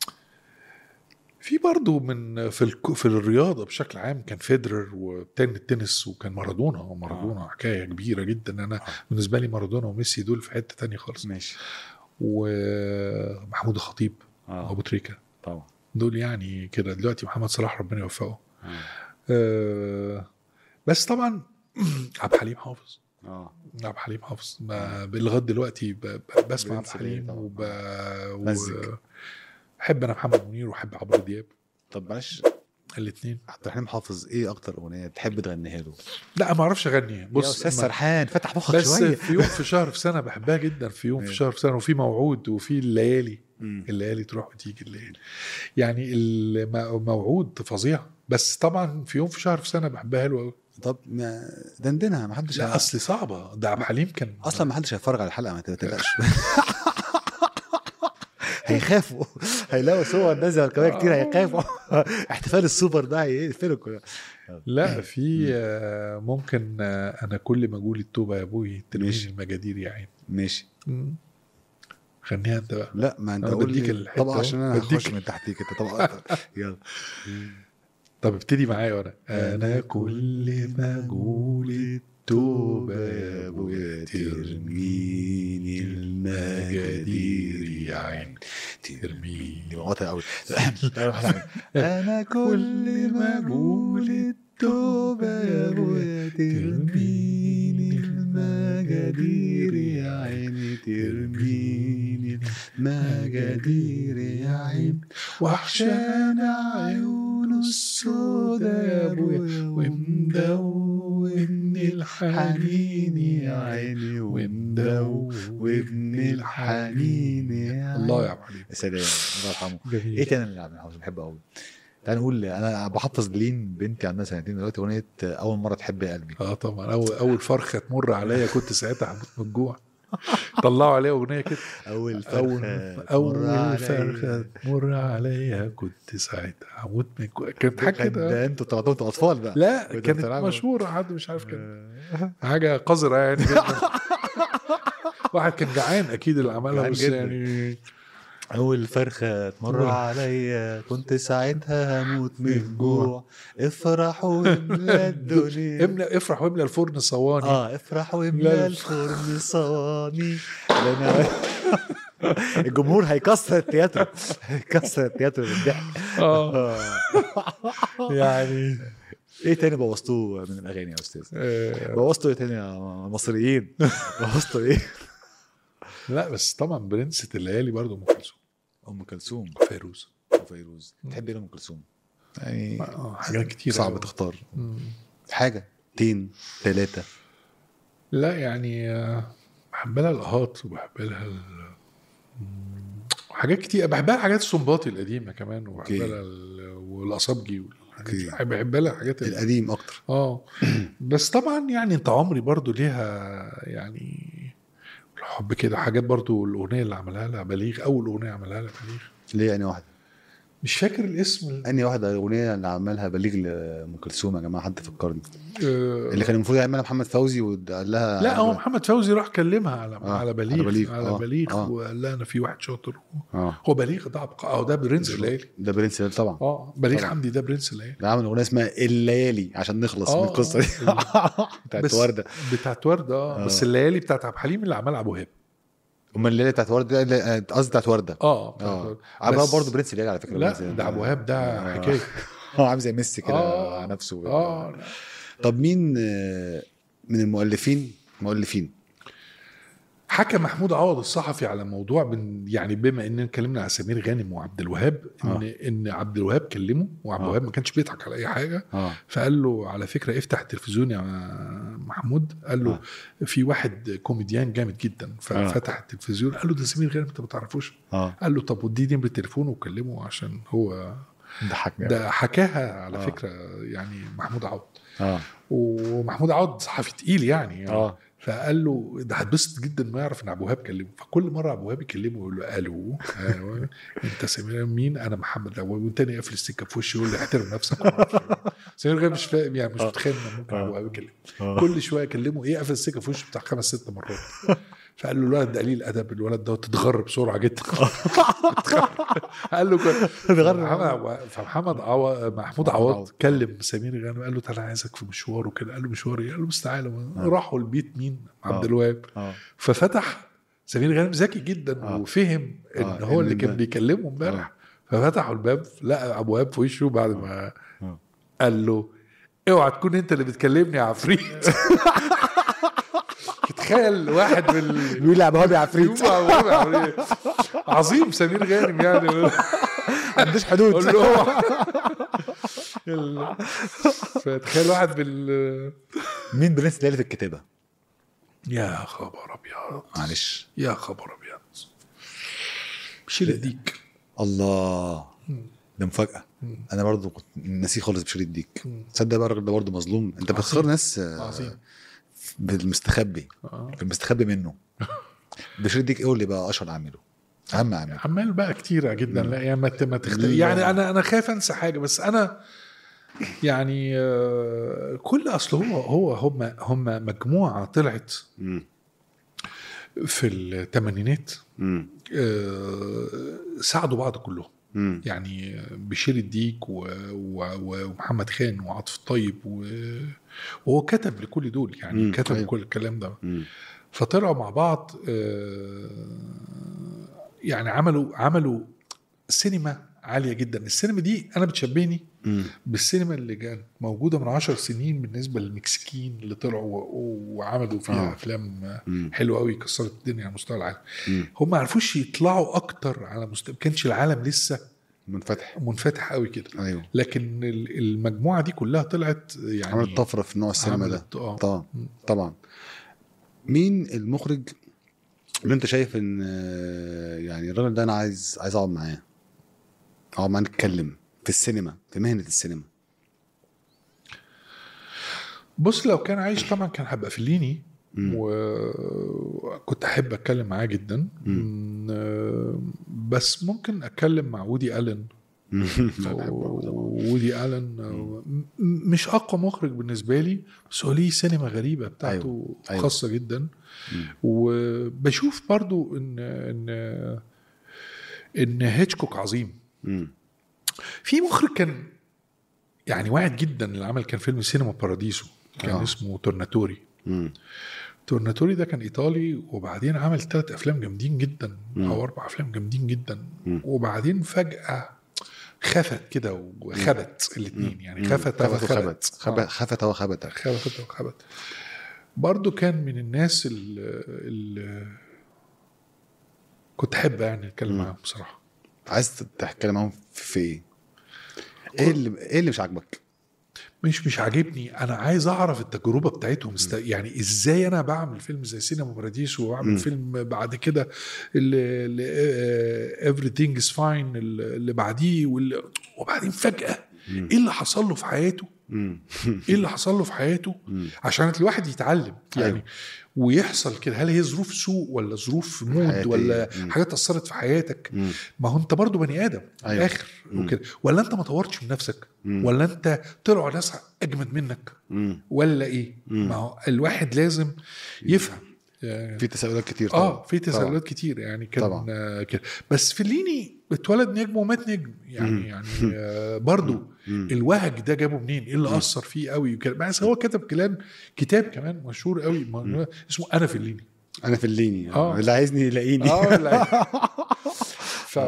في برضه من في الك- في الرياضه بشكل عام كان فيدرر وتاني التنس وكان مارادونا ومارادونا آه. حكايه كبيره جدا انا آه. بالنسبه لي مارادونا وميسي دول في حته تانية خالص ماشي ومحمود الخطيب اه وابو تريكه طبعا دول يعني كده دلوقتي محمد صلاح ربنا يوفقه اه آه، بس طبعا عبد الحليم حافظ اه عبد الحليم حافظ ما- لغايه دلوقتي ب- ب- بسمع عبد برنس الليل الحليم طبعا. وب... مزج. بحب انا محمد منير وبحب عمرو دياب طب معلش الاثنين عبد الحليم حافظ ايه اكتر اغنيه تحب تغنيها له؟ لا ما اعرفش اغني يا بص استاذ ما- سرحان فتح مخك بس شويه في يوم في شهر في سنه بحبها جدا في يوم في أيوة. شهر في سنه وفي موعود وفي الليالي مم. الليالي تروح وتيجي الليالي يعني الم- موعود فظيع بس طبعا في يوم في شهر في سنه بحبها له قوي طب ما دندنها ما حدش لا اصلي صعبه ده عبد الحليم كان اصلا ما حدش هيتفرج على الحلقه ما تقلقش هيخافوا هيلاقوا صور نازله الكويه كتير هيخافوا احتفال السوبر ده هيقفلوا كله لا في آه، ممكن آه، انا كل ما اقول التوبه يا ابوي تلميذ ماشي. المجادير يا عين ماشي مم. غنيها انت بقى لا ما انت أنا قول بديك لي الحتة طبعا أهو. عشان انا بديك. هخش من تحتيك انت طبعا يلا طب ابتدي معايا وانا انا كل ما اقول التوبه يا ابويا ترميني المجادير يا عين ترميني دي موتها قوي انا كل ما اقول التوبه يا ابويا ترميني المجادير يا عيني ترميني المجادير يا عيني وحشان عيونه السودا يا ابويا ومدوبني الحنين يا عيني ومدوبني الحنين يا عيني الله يا ابو حليم يا سلام الله يرحمه جميل ايه تاني اللي عبد الحافظ بحبه قوي تعال نقول انا بحفظ لين بنتي عندها سنتين دلوقتي اغنيه اول مره تحب يا قلبي اه طبعا اول اول فرخه تمر عليا كنت ساعتها هموت من الجوع طلعوا عليا اغنيه كده اول اول فرخه اول فرخه تمر عليا كنت ساعتها هموت من الجوع كانت حاجه كان كده ده انتوا طلعتوا انتوا اطفال بقى لا كنت كانت بتلعبوا. مشهوره حد مش عارف كده حاجه قذره يعني جدا واحد كان جعان اكيد اللي عملها جعان بس جدا. يعني اول فرخه تمر مر. عليا كنت ساعتها هموت من الجوع افرح واملى الدنيا املى افرح واملى الفرن صواني اه افرح لا. واملى الفرن صواني ده أنا- الجمهور هيكسر التياترو هيكسر التياترو بالضحك اه يعني ايه تاني بوظتوه من الاغاني يا استاذ؟ آه، بوظتوا ايه تاني يا مصريين؟ بوظتوا ايه؟ لا بس طبعا برنسة الليالي برضه ام كلثوم ام كلثوم فيروز وفيروز تحب ايه ام كلثوم؟ يعني آه، حاجات كتير صعب أوي. تختار مم. حاجه اتنين ثلاثه لا يعني آه، بحب لها الاهات وبحب لها ال... مم، حاجات كتير بحبها حاجات السنباطي القديمه كمان وبحب أوكي. لها ال... والاصابجي والحاجات أوكي. دي. بحب بحب لها حاجات ال- القديم اكتر اه بس طبعا يعني انت عمري برضو ليها يعني الحب كده حاجات برضو الاغنيه اللي عملها لها بليغ اول اغنيه عملها لها بليغ ليه اني واحده؟ مش فاكر الاسم ال- اني واحده اغنيه اللي عملها بليغ لام كلثوم يا جماعه حد فكرني آه، اللي كان المفروض يعملها محمد فوزي وقال لها لا هو محمد فوزي راح كلمها على آه، على بليغ على على بليغ، بليغ, آه، على بليغ آه. وقال لها انا في واحد شاطر اه هو بليغ ده عبقري اه ده برنس الليالي ده برنس الليالي طبعا اه بليغ طبعا. حمدي ده برنس الليالي ده عمل اغنيه اسمها الليالي عشان نخلص آه، من القصه دي آه. بتاعت بس- ورده بتاعت ورده اه آه. بس الليالي بتاعت عبد الحليم اللي عملها ابو هاب امال الليالي بتاعت ورده دي- آه، قصدي بتاعت ورده اه بتاعت اه وردة. عملها بس- برضه برنس الليالي على فكره لا برنس الليالي. ده ابو هاب ده آه. حكايه اه عامل زي ميسي كده آه. على نفسه اه لا. طب مين آه، من المؤلفين مؤلفين حكى محمود عوض الصحفي على موضوع من يعني بما اننا اتكلمنا على سمير غانم وعبد الوهاب ان آه. ان عبد الوهاب كلمه وعبد آه. الوهاب ما كانش بيضحك على اي حاجه اه فقال له على فكره افتح التلفزيون يا محمود قال له آه. في واحد كوميديان جامد جدا ففتح التلفزيون قال له ده سمير غانم انت ما تعرفوش اه قال له طب ودي نمره التليفون وكلمه عشان هو ضحكني ده حكاها على آه. فكره يعني محمود عوض اه ومحمود عوض صحفي تقيل يعني اه فقال له ده هتبسط جدا ما يعرف ان ابو وهاب كلمه فكل مره ابو وهاب يكلمه يقول له الو ايوه انت سمير مين انا محمد الاول والتاني يقفل السكه في وشه يقول له احترم نفسك ومعرفش إيه. سمير غير مش فاهم يعني مش آه. متخيل ان ممكن آه. ابو وهاب يكلمه آه. كل شويه يكلمه ايه قفل السكه في وشه بتاع خمس ست مرات فقال له الولد ده قليل ادب الولد ده تتغر بسرعه جدا قال له كده اتغر. فمحمد- فمحمد عوض محمود عوض. عوض كلم سمير غانم قال له تعالى عايزك في مشوار وكده قال له مشوار ايه؟ قال له بس تعالى راحوا البيت مين؟ عبد آه. الوهاب اه ففتح سمير غانم ذكي جدا آه. وفهم ان آه، هو اللي إن- كان بيكلمه امبارح ففتحوا الباب لقى ابو وهاب في وشه بعد ما آه. قال له اوعى تكون انت اللي بتكلمني يا عفريت تخيل واحد من ال- بيقول لي يا ابو هابي عفريت يوم أبو وهاب عفريت. عظيم سمير غانم يعني ما عندوش حدود قول له اوعى ال- فتخيل واحد بال مين برنس الليالي في الكتابه يا خبر ابيض معلش يا خبر ابيض بشير الديك الله ده مفاجاه مم. انا برضو كنت ناسيه خالص بشري الديك مم. تصدق بقى الراجل ده برضه مظلوم انت بتختار ناس آه، عظيم بالمستخبي آه. في المستخبي منه بشري الديك ايه اللي بقى اشهر عامله اهم عامله عمال بقى كتيرة جدا لا يعني ما ت- ما تخت... لا. يعني انا انا خايف انسى حاجه بس انا يعني آه، كل اصل هو هو هم هم مجموعه طلعت مم. في الثمانينات مم. ساعدوا بعض كلهم مم. يعني بشير الديك و... و... ومحمد خان وعاطف الطيب و... وهو كتب لكل دول يعني مم، كتب أيوة. كل الكلام ده مم. فطلعوا مع بعض آه، يعني عملوا عملوا سينما عاليه جدا السينما دي انا بتشبهني مم. بالسينما اللي كانت موجوده من عشر سنين بالنسبه للمكسيكيين اللي طلعوا و- وعملوا فيها آه. افلام مم. حلوه قوي كسرت الدنيا على مستوى العالم مم. هم ما عرفوش يطلعوا اكتر على مستوى ما كانش العالم لسه منفتح منفتح قوي كده ايوه لكن ال- المجموعه دي كلها طلعت يعني عملت طفره في نوع السينما ده عملت- اه طبعا مم. طبعا مين المخرج اللي انت شايف ان آه، يعني الراجل ده انا عايز عايز اقعد معاه اقعد معاه نتكلم في السينما في مهنه السينما بص لو كان عايش طبعا كان هبقى فليني مم. وكنت احب اتكلم معاه جدا مم. آه، بس ممكن اتكلم مع وودي الن أنا بحبه أوي طبعا. وودي الن آه، م- مش اقوى مخرج بالنسبه لي بس هو ليه سينما غريبه بتاعته أيوة، أيوة. خاصه جدا مم. وبشوف برضو ان ان ان هيتشكوك عظيم مم. في مخرج كان يعني واعد جدا اللي عمل كان فيلم سينما باراديسو كان آه. اسمه تورناتوري مم. تورناتوري ده كان ايطالي وبعدين عمل ثلاث افلام جامدين جدا مم. او اربع افلام جامدين جدا مم. وبعدين فجاه خفت كده وخبت الاثنين يعني مم. خفت خفت وخبت وخبت خب- آه. خفت وخبت خبت وخبت برضه كان من الناس اللي كنت احب يعني اتكلم مم. معاهم بصراحه عايز تتكلم معاهم في ايه؟ ايه اللي ايه اللي مش عاجبك؟ مش مش عاجبني انا عايز اعرف التجربه بتاعتهم است... يعني ازاي انا بعمل فيلم زي سينما باراديس واعمل مم. فيلم بعد كده اللي everything is fine اللي بعديه واللي... وبعدين فجاه مم. ايه اللي حصل له في حياته مم. ايه اللي حصل له في حياته مم. عشان الواحد يتعلم يعني أيوه. ويحصل كده هل هي ظروف سوء ولا ظروف مود حياتية. ولا مم. حاجات اثرت في حياتك مم. ما هو انت برضو بني ادم في أيوه. الاخر مم. وكده ولا انت ما طورتش من نفسك مم. ولا انت طلعوا ناس اجمد منك مم. ولا ايه مم. ما هو الواحد لازم يفهم آه، في تساؤلات كتير طبعا اه في تساؤلات كتير يعني كان طبعا. آه، كده بس فيليني اتولد نجم ومات نجم يعني مم. يعني آه، برضو مم. الوهج ده جابه منين؟ ايه اللي اثر فيه قوي وكده بس هو كتب كلام كتاب كمان مشهور قوي ما- اسمه انا فيليني انا في الليني آه. اللي عايزني يلاقيني اه لا ف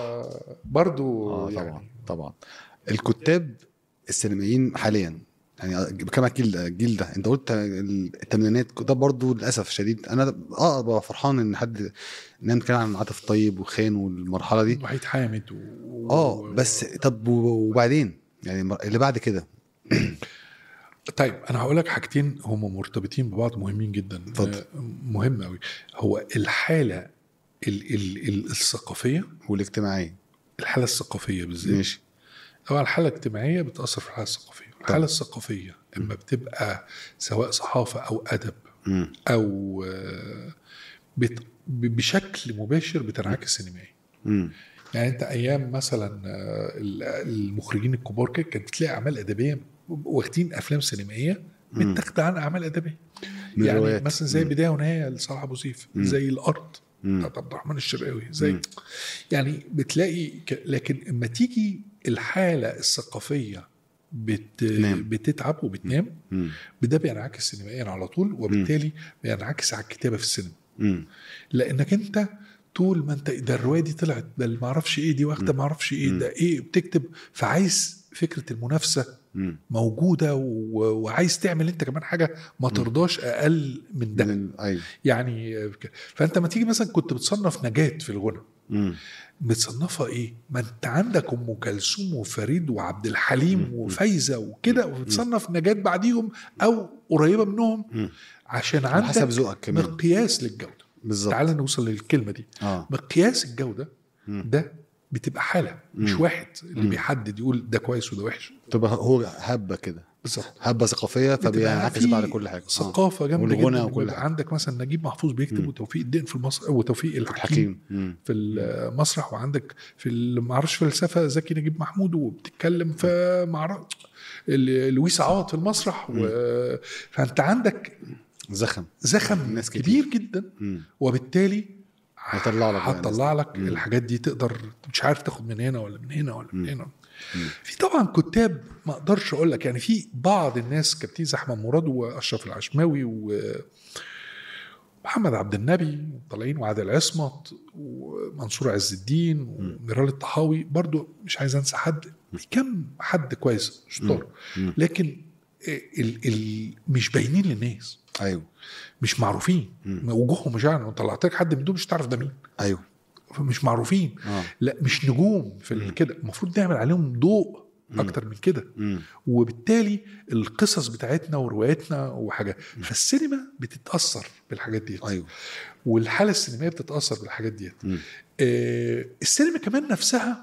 برضو اه يعني طبعا طبعا الكتاب السينمائيين حاليا يعني بتكلم عن الجيل ده الجيل ده انت قلت الثمانينات ده برضو للاسف شديد انا اه ببقى فرحان ان حد ان نتكلم عن عاطف طيب وخان والمرحله دي وحيد حامد و... اه بس طب وبعدين يعني اللي بعد كده طيب انا هقول لك حاجتين هم مرتبطين ببعض مهمين جدا اتفضل. آه، مهم قوي هو الحاله ال ال ال الثقافيه والاجتماعيه الحاله الثقافيه بالذات ماشي طبعا الحاله الاجتماعيه بتاثر في الحاله الثقافيه الحاله الثقافيه اما بتبقى سواء صحافه او ادب مم. او آه، بت ب- بشكل مباشر بتنعكس سينمائي مم. يعني انت ايام مثلا آه، ال- المخرجين الكبار كده كانت بتلاقي اعمال ادبيه واخدين افلام سينمائيه مم. متاخده عن اعمال ادبيه من يعني الروايات. مثلا زي مم. بدايه ونهايه لصلاح ابو سيف مم. زي الارض مم. بتاعت عبد الرحمن الشرقاوي زي مم. يعني بتلاقي ك... لكن اما تيجي الحاله الثقافيه بت... تنام. بتتعب وبتنام مم. ده بينعكس سينمائيا على طول وبالتالي بينعكس على الكتابه في السينما مم. لانك انت طول ما انت ده الروايه دي طلعت ده اللي ما اعرفش ايه دي واخده ما اعرفش ايه مم. ده ايه بتكتب فعايز فكره المنافسه مم. موجوده و... وعايز تعمل انت كمان حاجه ما ترضاش اقل من ده من ال- ايوه يعني ك- فانت ما تيجي مثلا كنت بتصنف نجاة في الغنى مم. بتصنفها ايه؟ ما انت عندك ام كلثوم وفريد وعبد الحليم وفايزه وكده وبتصنف نجاة بعديهم او قريبه منهم مم. عشان على حسب عندك ذوقك كمان مقياس للجوده بالظبط تعال نوصل للكلمه دي اه مقياس الجوده مم. ده بتبقى حاله مش مم. واحد اللي مم. بيحدد يقول ده كويس وده وحش تبقى هو هبه كده بالظبط هبه ثقافيه بتبقى فبينعكس في بقى على كل حاجه آه. ثقافه جامده والغنى جدا وكل بيبقى حاجة. عندك مثلا نجيب محفوظ بيكتب مم. وتوفيق الدين في المسرح وتوفيق الحكيم حكيم مم. في المسرح وعندك في ال- ما اعرفش فلسفه زكي نجيب محمود وبتتكلم في معرفش لويس عوض في المسرح و... فانت عندك زخم زخم ناس كتير. كبير جدا مم. وبالتالي هيطلع لك بقى هتطلع لك مم. الحاجات دي تقدر مش عارف تاخد من هنا ولا من هنا ولا من مم. هنا مم. في طبعا كتاب ما اقدرش اقول لك يعني في بعض الناس كابتن احمد مراد واشرف العشماوي و محمد عبد النبي طالعين وعادل عصمت منصور عز الدين وميرال الطحاوي برضو مش عايز انسى حد في كم حد كويس شطار مم. لكن ال ال مش باينين للناس ايوه مش معروفين مم. وجوههم مش عارف لو طلعت لك حد من دول مش تعرف ده مين ايوه مش معروفين اه لا مش نجوم في ال- كده المفروض نعمل عليهم ضوء اكتر من كده مم. وبالتالي القصص بتاعتنا ورواياتنا وحاجات فالسينما بتتاثر بالحاجات دي ايوه والحاله السينمائيه بتتاثر بالحاجات دي مم. آه السينما كمان نفسها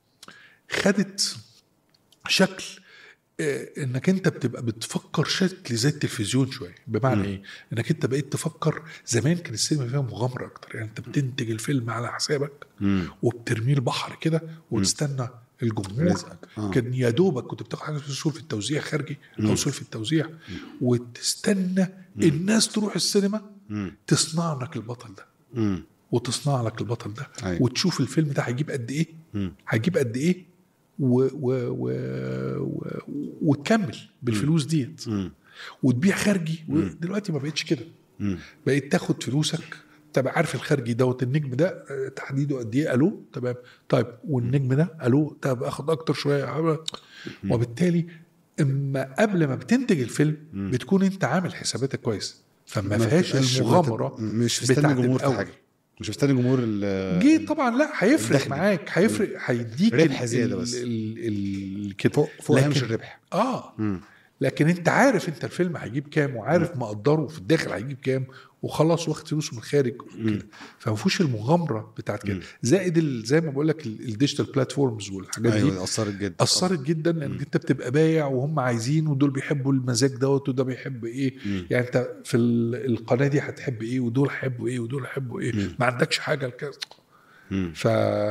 خدت شكل آه انك انت بتبقى بتفكر شكل زي التلفزيون شويه بمعنى مم. ايه انك انت بقيت تفكر زمان كان السينما فيها مغامره اكتر يعني انت بتنتج الفيلم على حسابك مم. وبترميه البحر كده وتستنى الجمهور رزقك اه كان يا دوبك كنت بتاخد حاجه اسمها سور في التوزيع خارجي او مم. سور في التوزيع وتستنى الناس تروح السينما مم. تصنع لك البطل ده مم. وتصنع لك البطل ده أيوة. وتشوف الفيلم ده هيجيب قد ايه مم. هيجيب قد ايه و و و و وتكمل بالفلوس ديت مم. وتبيع خارجي مم. دلوقتي ما بقتش كده مم. بقيت تاخد فلوسك تبقى عارف الخارجي دوت النجم ده آه، تحديده قد ايه الو تمام طيب والنجم ده الو طب اخد اكتر شويه وبالتالي اما قبل ما بتنتج الفيلم مم. بتكون انت عامل حساباتك كويس فما ما فيهاش بتبقاش- المغامره مش مستني بتاعت الجمهور في الأول. حاجه مش مستني جمهور ال جه طبعا لا هيفرق الدخل. معاك هيفرق هيديك ربح ال- زيادة ال- بس. ال ال كده فوق فوق لكن- هامش الربح اه مم. لكن انت عارف انت الفيلم هيجيب كام وعارف مقدره في الداخل هيجيب كام وخلاص واخد فلوسه من الخارج وكده فما فيهوش المغامره بتاعت كده مم. زائد ال- زي ما بقول لك ال- الديجيتال بلاتفورمز والحاجات دي ايوه اثرت جدا اثرت جدا لانك انت بتبقى بايع وهم عايزين ودول بيحبوا المزاج دوت وده بيحب ايه مم. يعني انت في ال- القناه دي هتحب ايه ودول هيحبوا ايه ودول هيحبوا ايه مم. ما عندكش حاجه لكذا مم. ف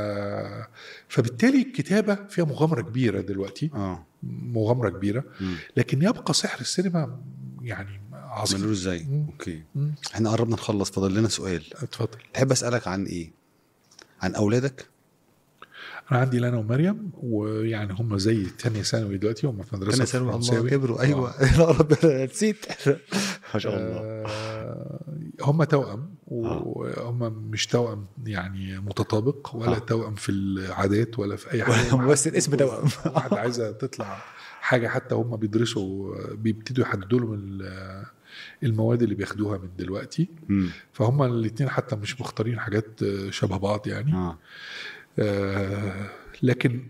فبالتالي الكتابه فيها مغامره كبيره دلوقتي اه مغامره كبيره مم. لكن يبقى سحر السينما يعني عظيم عملوه ازاي مم. اوكي مم. احنا قربنا نخلص فاضل لنا سؤال اتفضل تحب اسالك عن ايه عن اولادك انا عندي لانا ومريم ويعني هم زي تانية ثانوي دلوقتي هم في مدرسه كان سنة الله فرنساوي. كبروا آه. ايوه لا ربنا نسيت ما شاء الله آه، هم توأم وهم مش توأم يعني متطابق ولا آه. توأم في العادات ولا في اي حاجه بس الاسم توأم. واحد عايزه تطلع حاجه حتى هم بيدرسوا بيبتدوا يحددوا لهم ال- المواد اللي بياخدوها من دلوقتي مم. فهم الاثنين حتى مش مختارين حاجات شبه بعض يعني اه آه لكن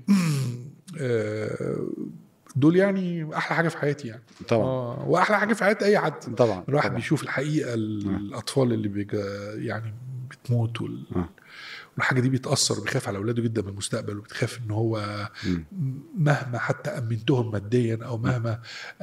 آه دول يعني احلى حاجه في حياتي يعني طبعا آه واحلى حاجه في حياه اي حد طبعا الواحد طبعا. بيشوف الحقيقه الاطفال اللي بيجا يعني بتموت وال... آه. والحاجه دي بيتاثر بيخاف على اولاده جدا من المستقبل وبتخاف ان هو مم. مهما حتى امنتهم ماديا او مهما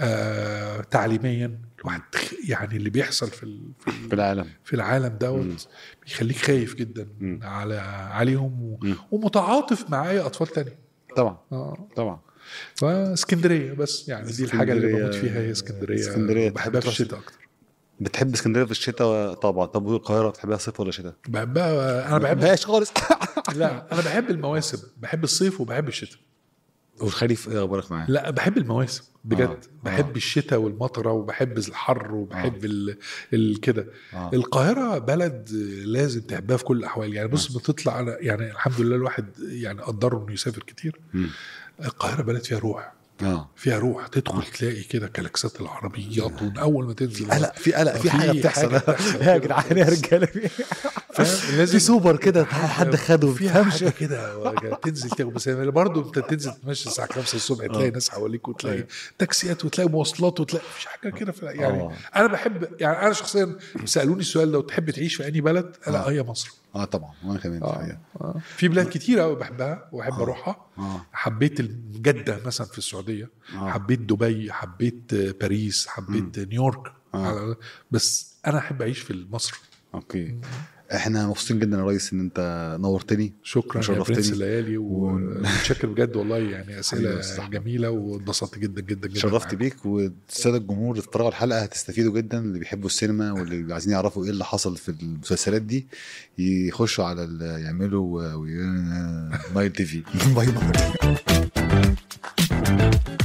آه تعليميا الواحد خ- يعني اللي بيحصل في ال... في, في ال... العالم في العالم مم. دوت بيخليك خايف جدا مم. على عليهم و... مم. ومتعاطف مع اي اطفال تانية طبعا اه طبعا فاسكندريه بس يعني دي الحاجه اللي اسكندرية- بموت فيها هي اسكندريه اسكندرية بحبها في تحب تروح- الشتاء اكتر بتحب اسكندريه في الشتاء طبعا طب والقاهره بتحبها صيف ولا شتاء؟ بحبها انا ما بحب بحبهاش خالص لا انا بحب المواسم بحب الصيف وبحب الشتاء والخريف ايه اخبارك معاه؟ لا بحب المواسم بجد آه. بحب آه. الشتاء والمطره وبحب الحر وبحب ال... ال... كده آه. القاهره بلد لازم تحبها في كل الاحوال يعني بص بتطلع على يعني الحمد لله الواحد يعني قدره انه يسافر كتير مم. القاهره بلد فيها روح اه فيها روح تدخل تلاقي كده كلاكسات العربيات ومن اول ما تنزل قلق في قلق في في حاجه حاجة بتحصل بتحصل يا كده جدعان يا خالص. رجاله في فاهم؟ في سوبر كده حد خده فيها بتفهمش حاجه كده تنزل تاخد بس برضه انت تنزل تمشي الساعه 5 الصبح تلاقي ناس حواليك وتلاقي أيوة. تاكسيات وتلاقي مواصلات وتلاقي مفيش حاجه كده في يعني آه. انا بحب يعني انا شخصيا سالوني السؤال لو تحب تعيش في اي بلد لا آه. هي مصر اه طبعا وانا كمان آه. الحقيقه آه. في بلاد كتير قوي بحبها واحب اروحها اه حبيت جده مثلا في السعوديه آه. حبيت دبي حبيت باريس حبيت نيويورك آه. بس انا احب اعيش في مصر اوكي احنا مبسوطين جدا يا ريس ان انت نورتني شكرا يا شرفتني. برنس الليالي ومتشكر بجد والله يعني حبيبي اسئله أستاذ أحمد. جميله واتبسطت جدا جدا جدا شرفت معاك. بيك والساده الجمهور اللي اتفرجوا على الحلقه هتستفيدوا جدا اللي بيحبوا السينما واللي عايزين يعرفوا ايه اللي حصل في المسلسلات دي يخشوا على ال- يعملوا نايل تي في باي باي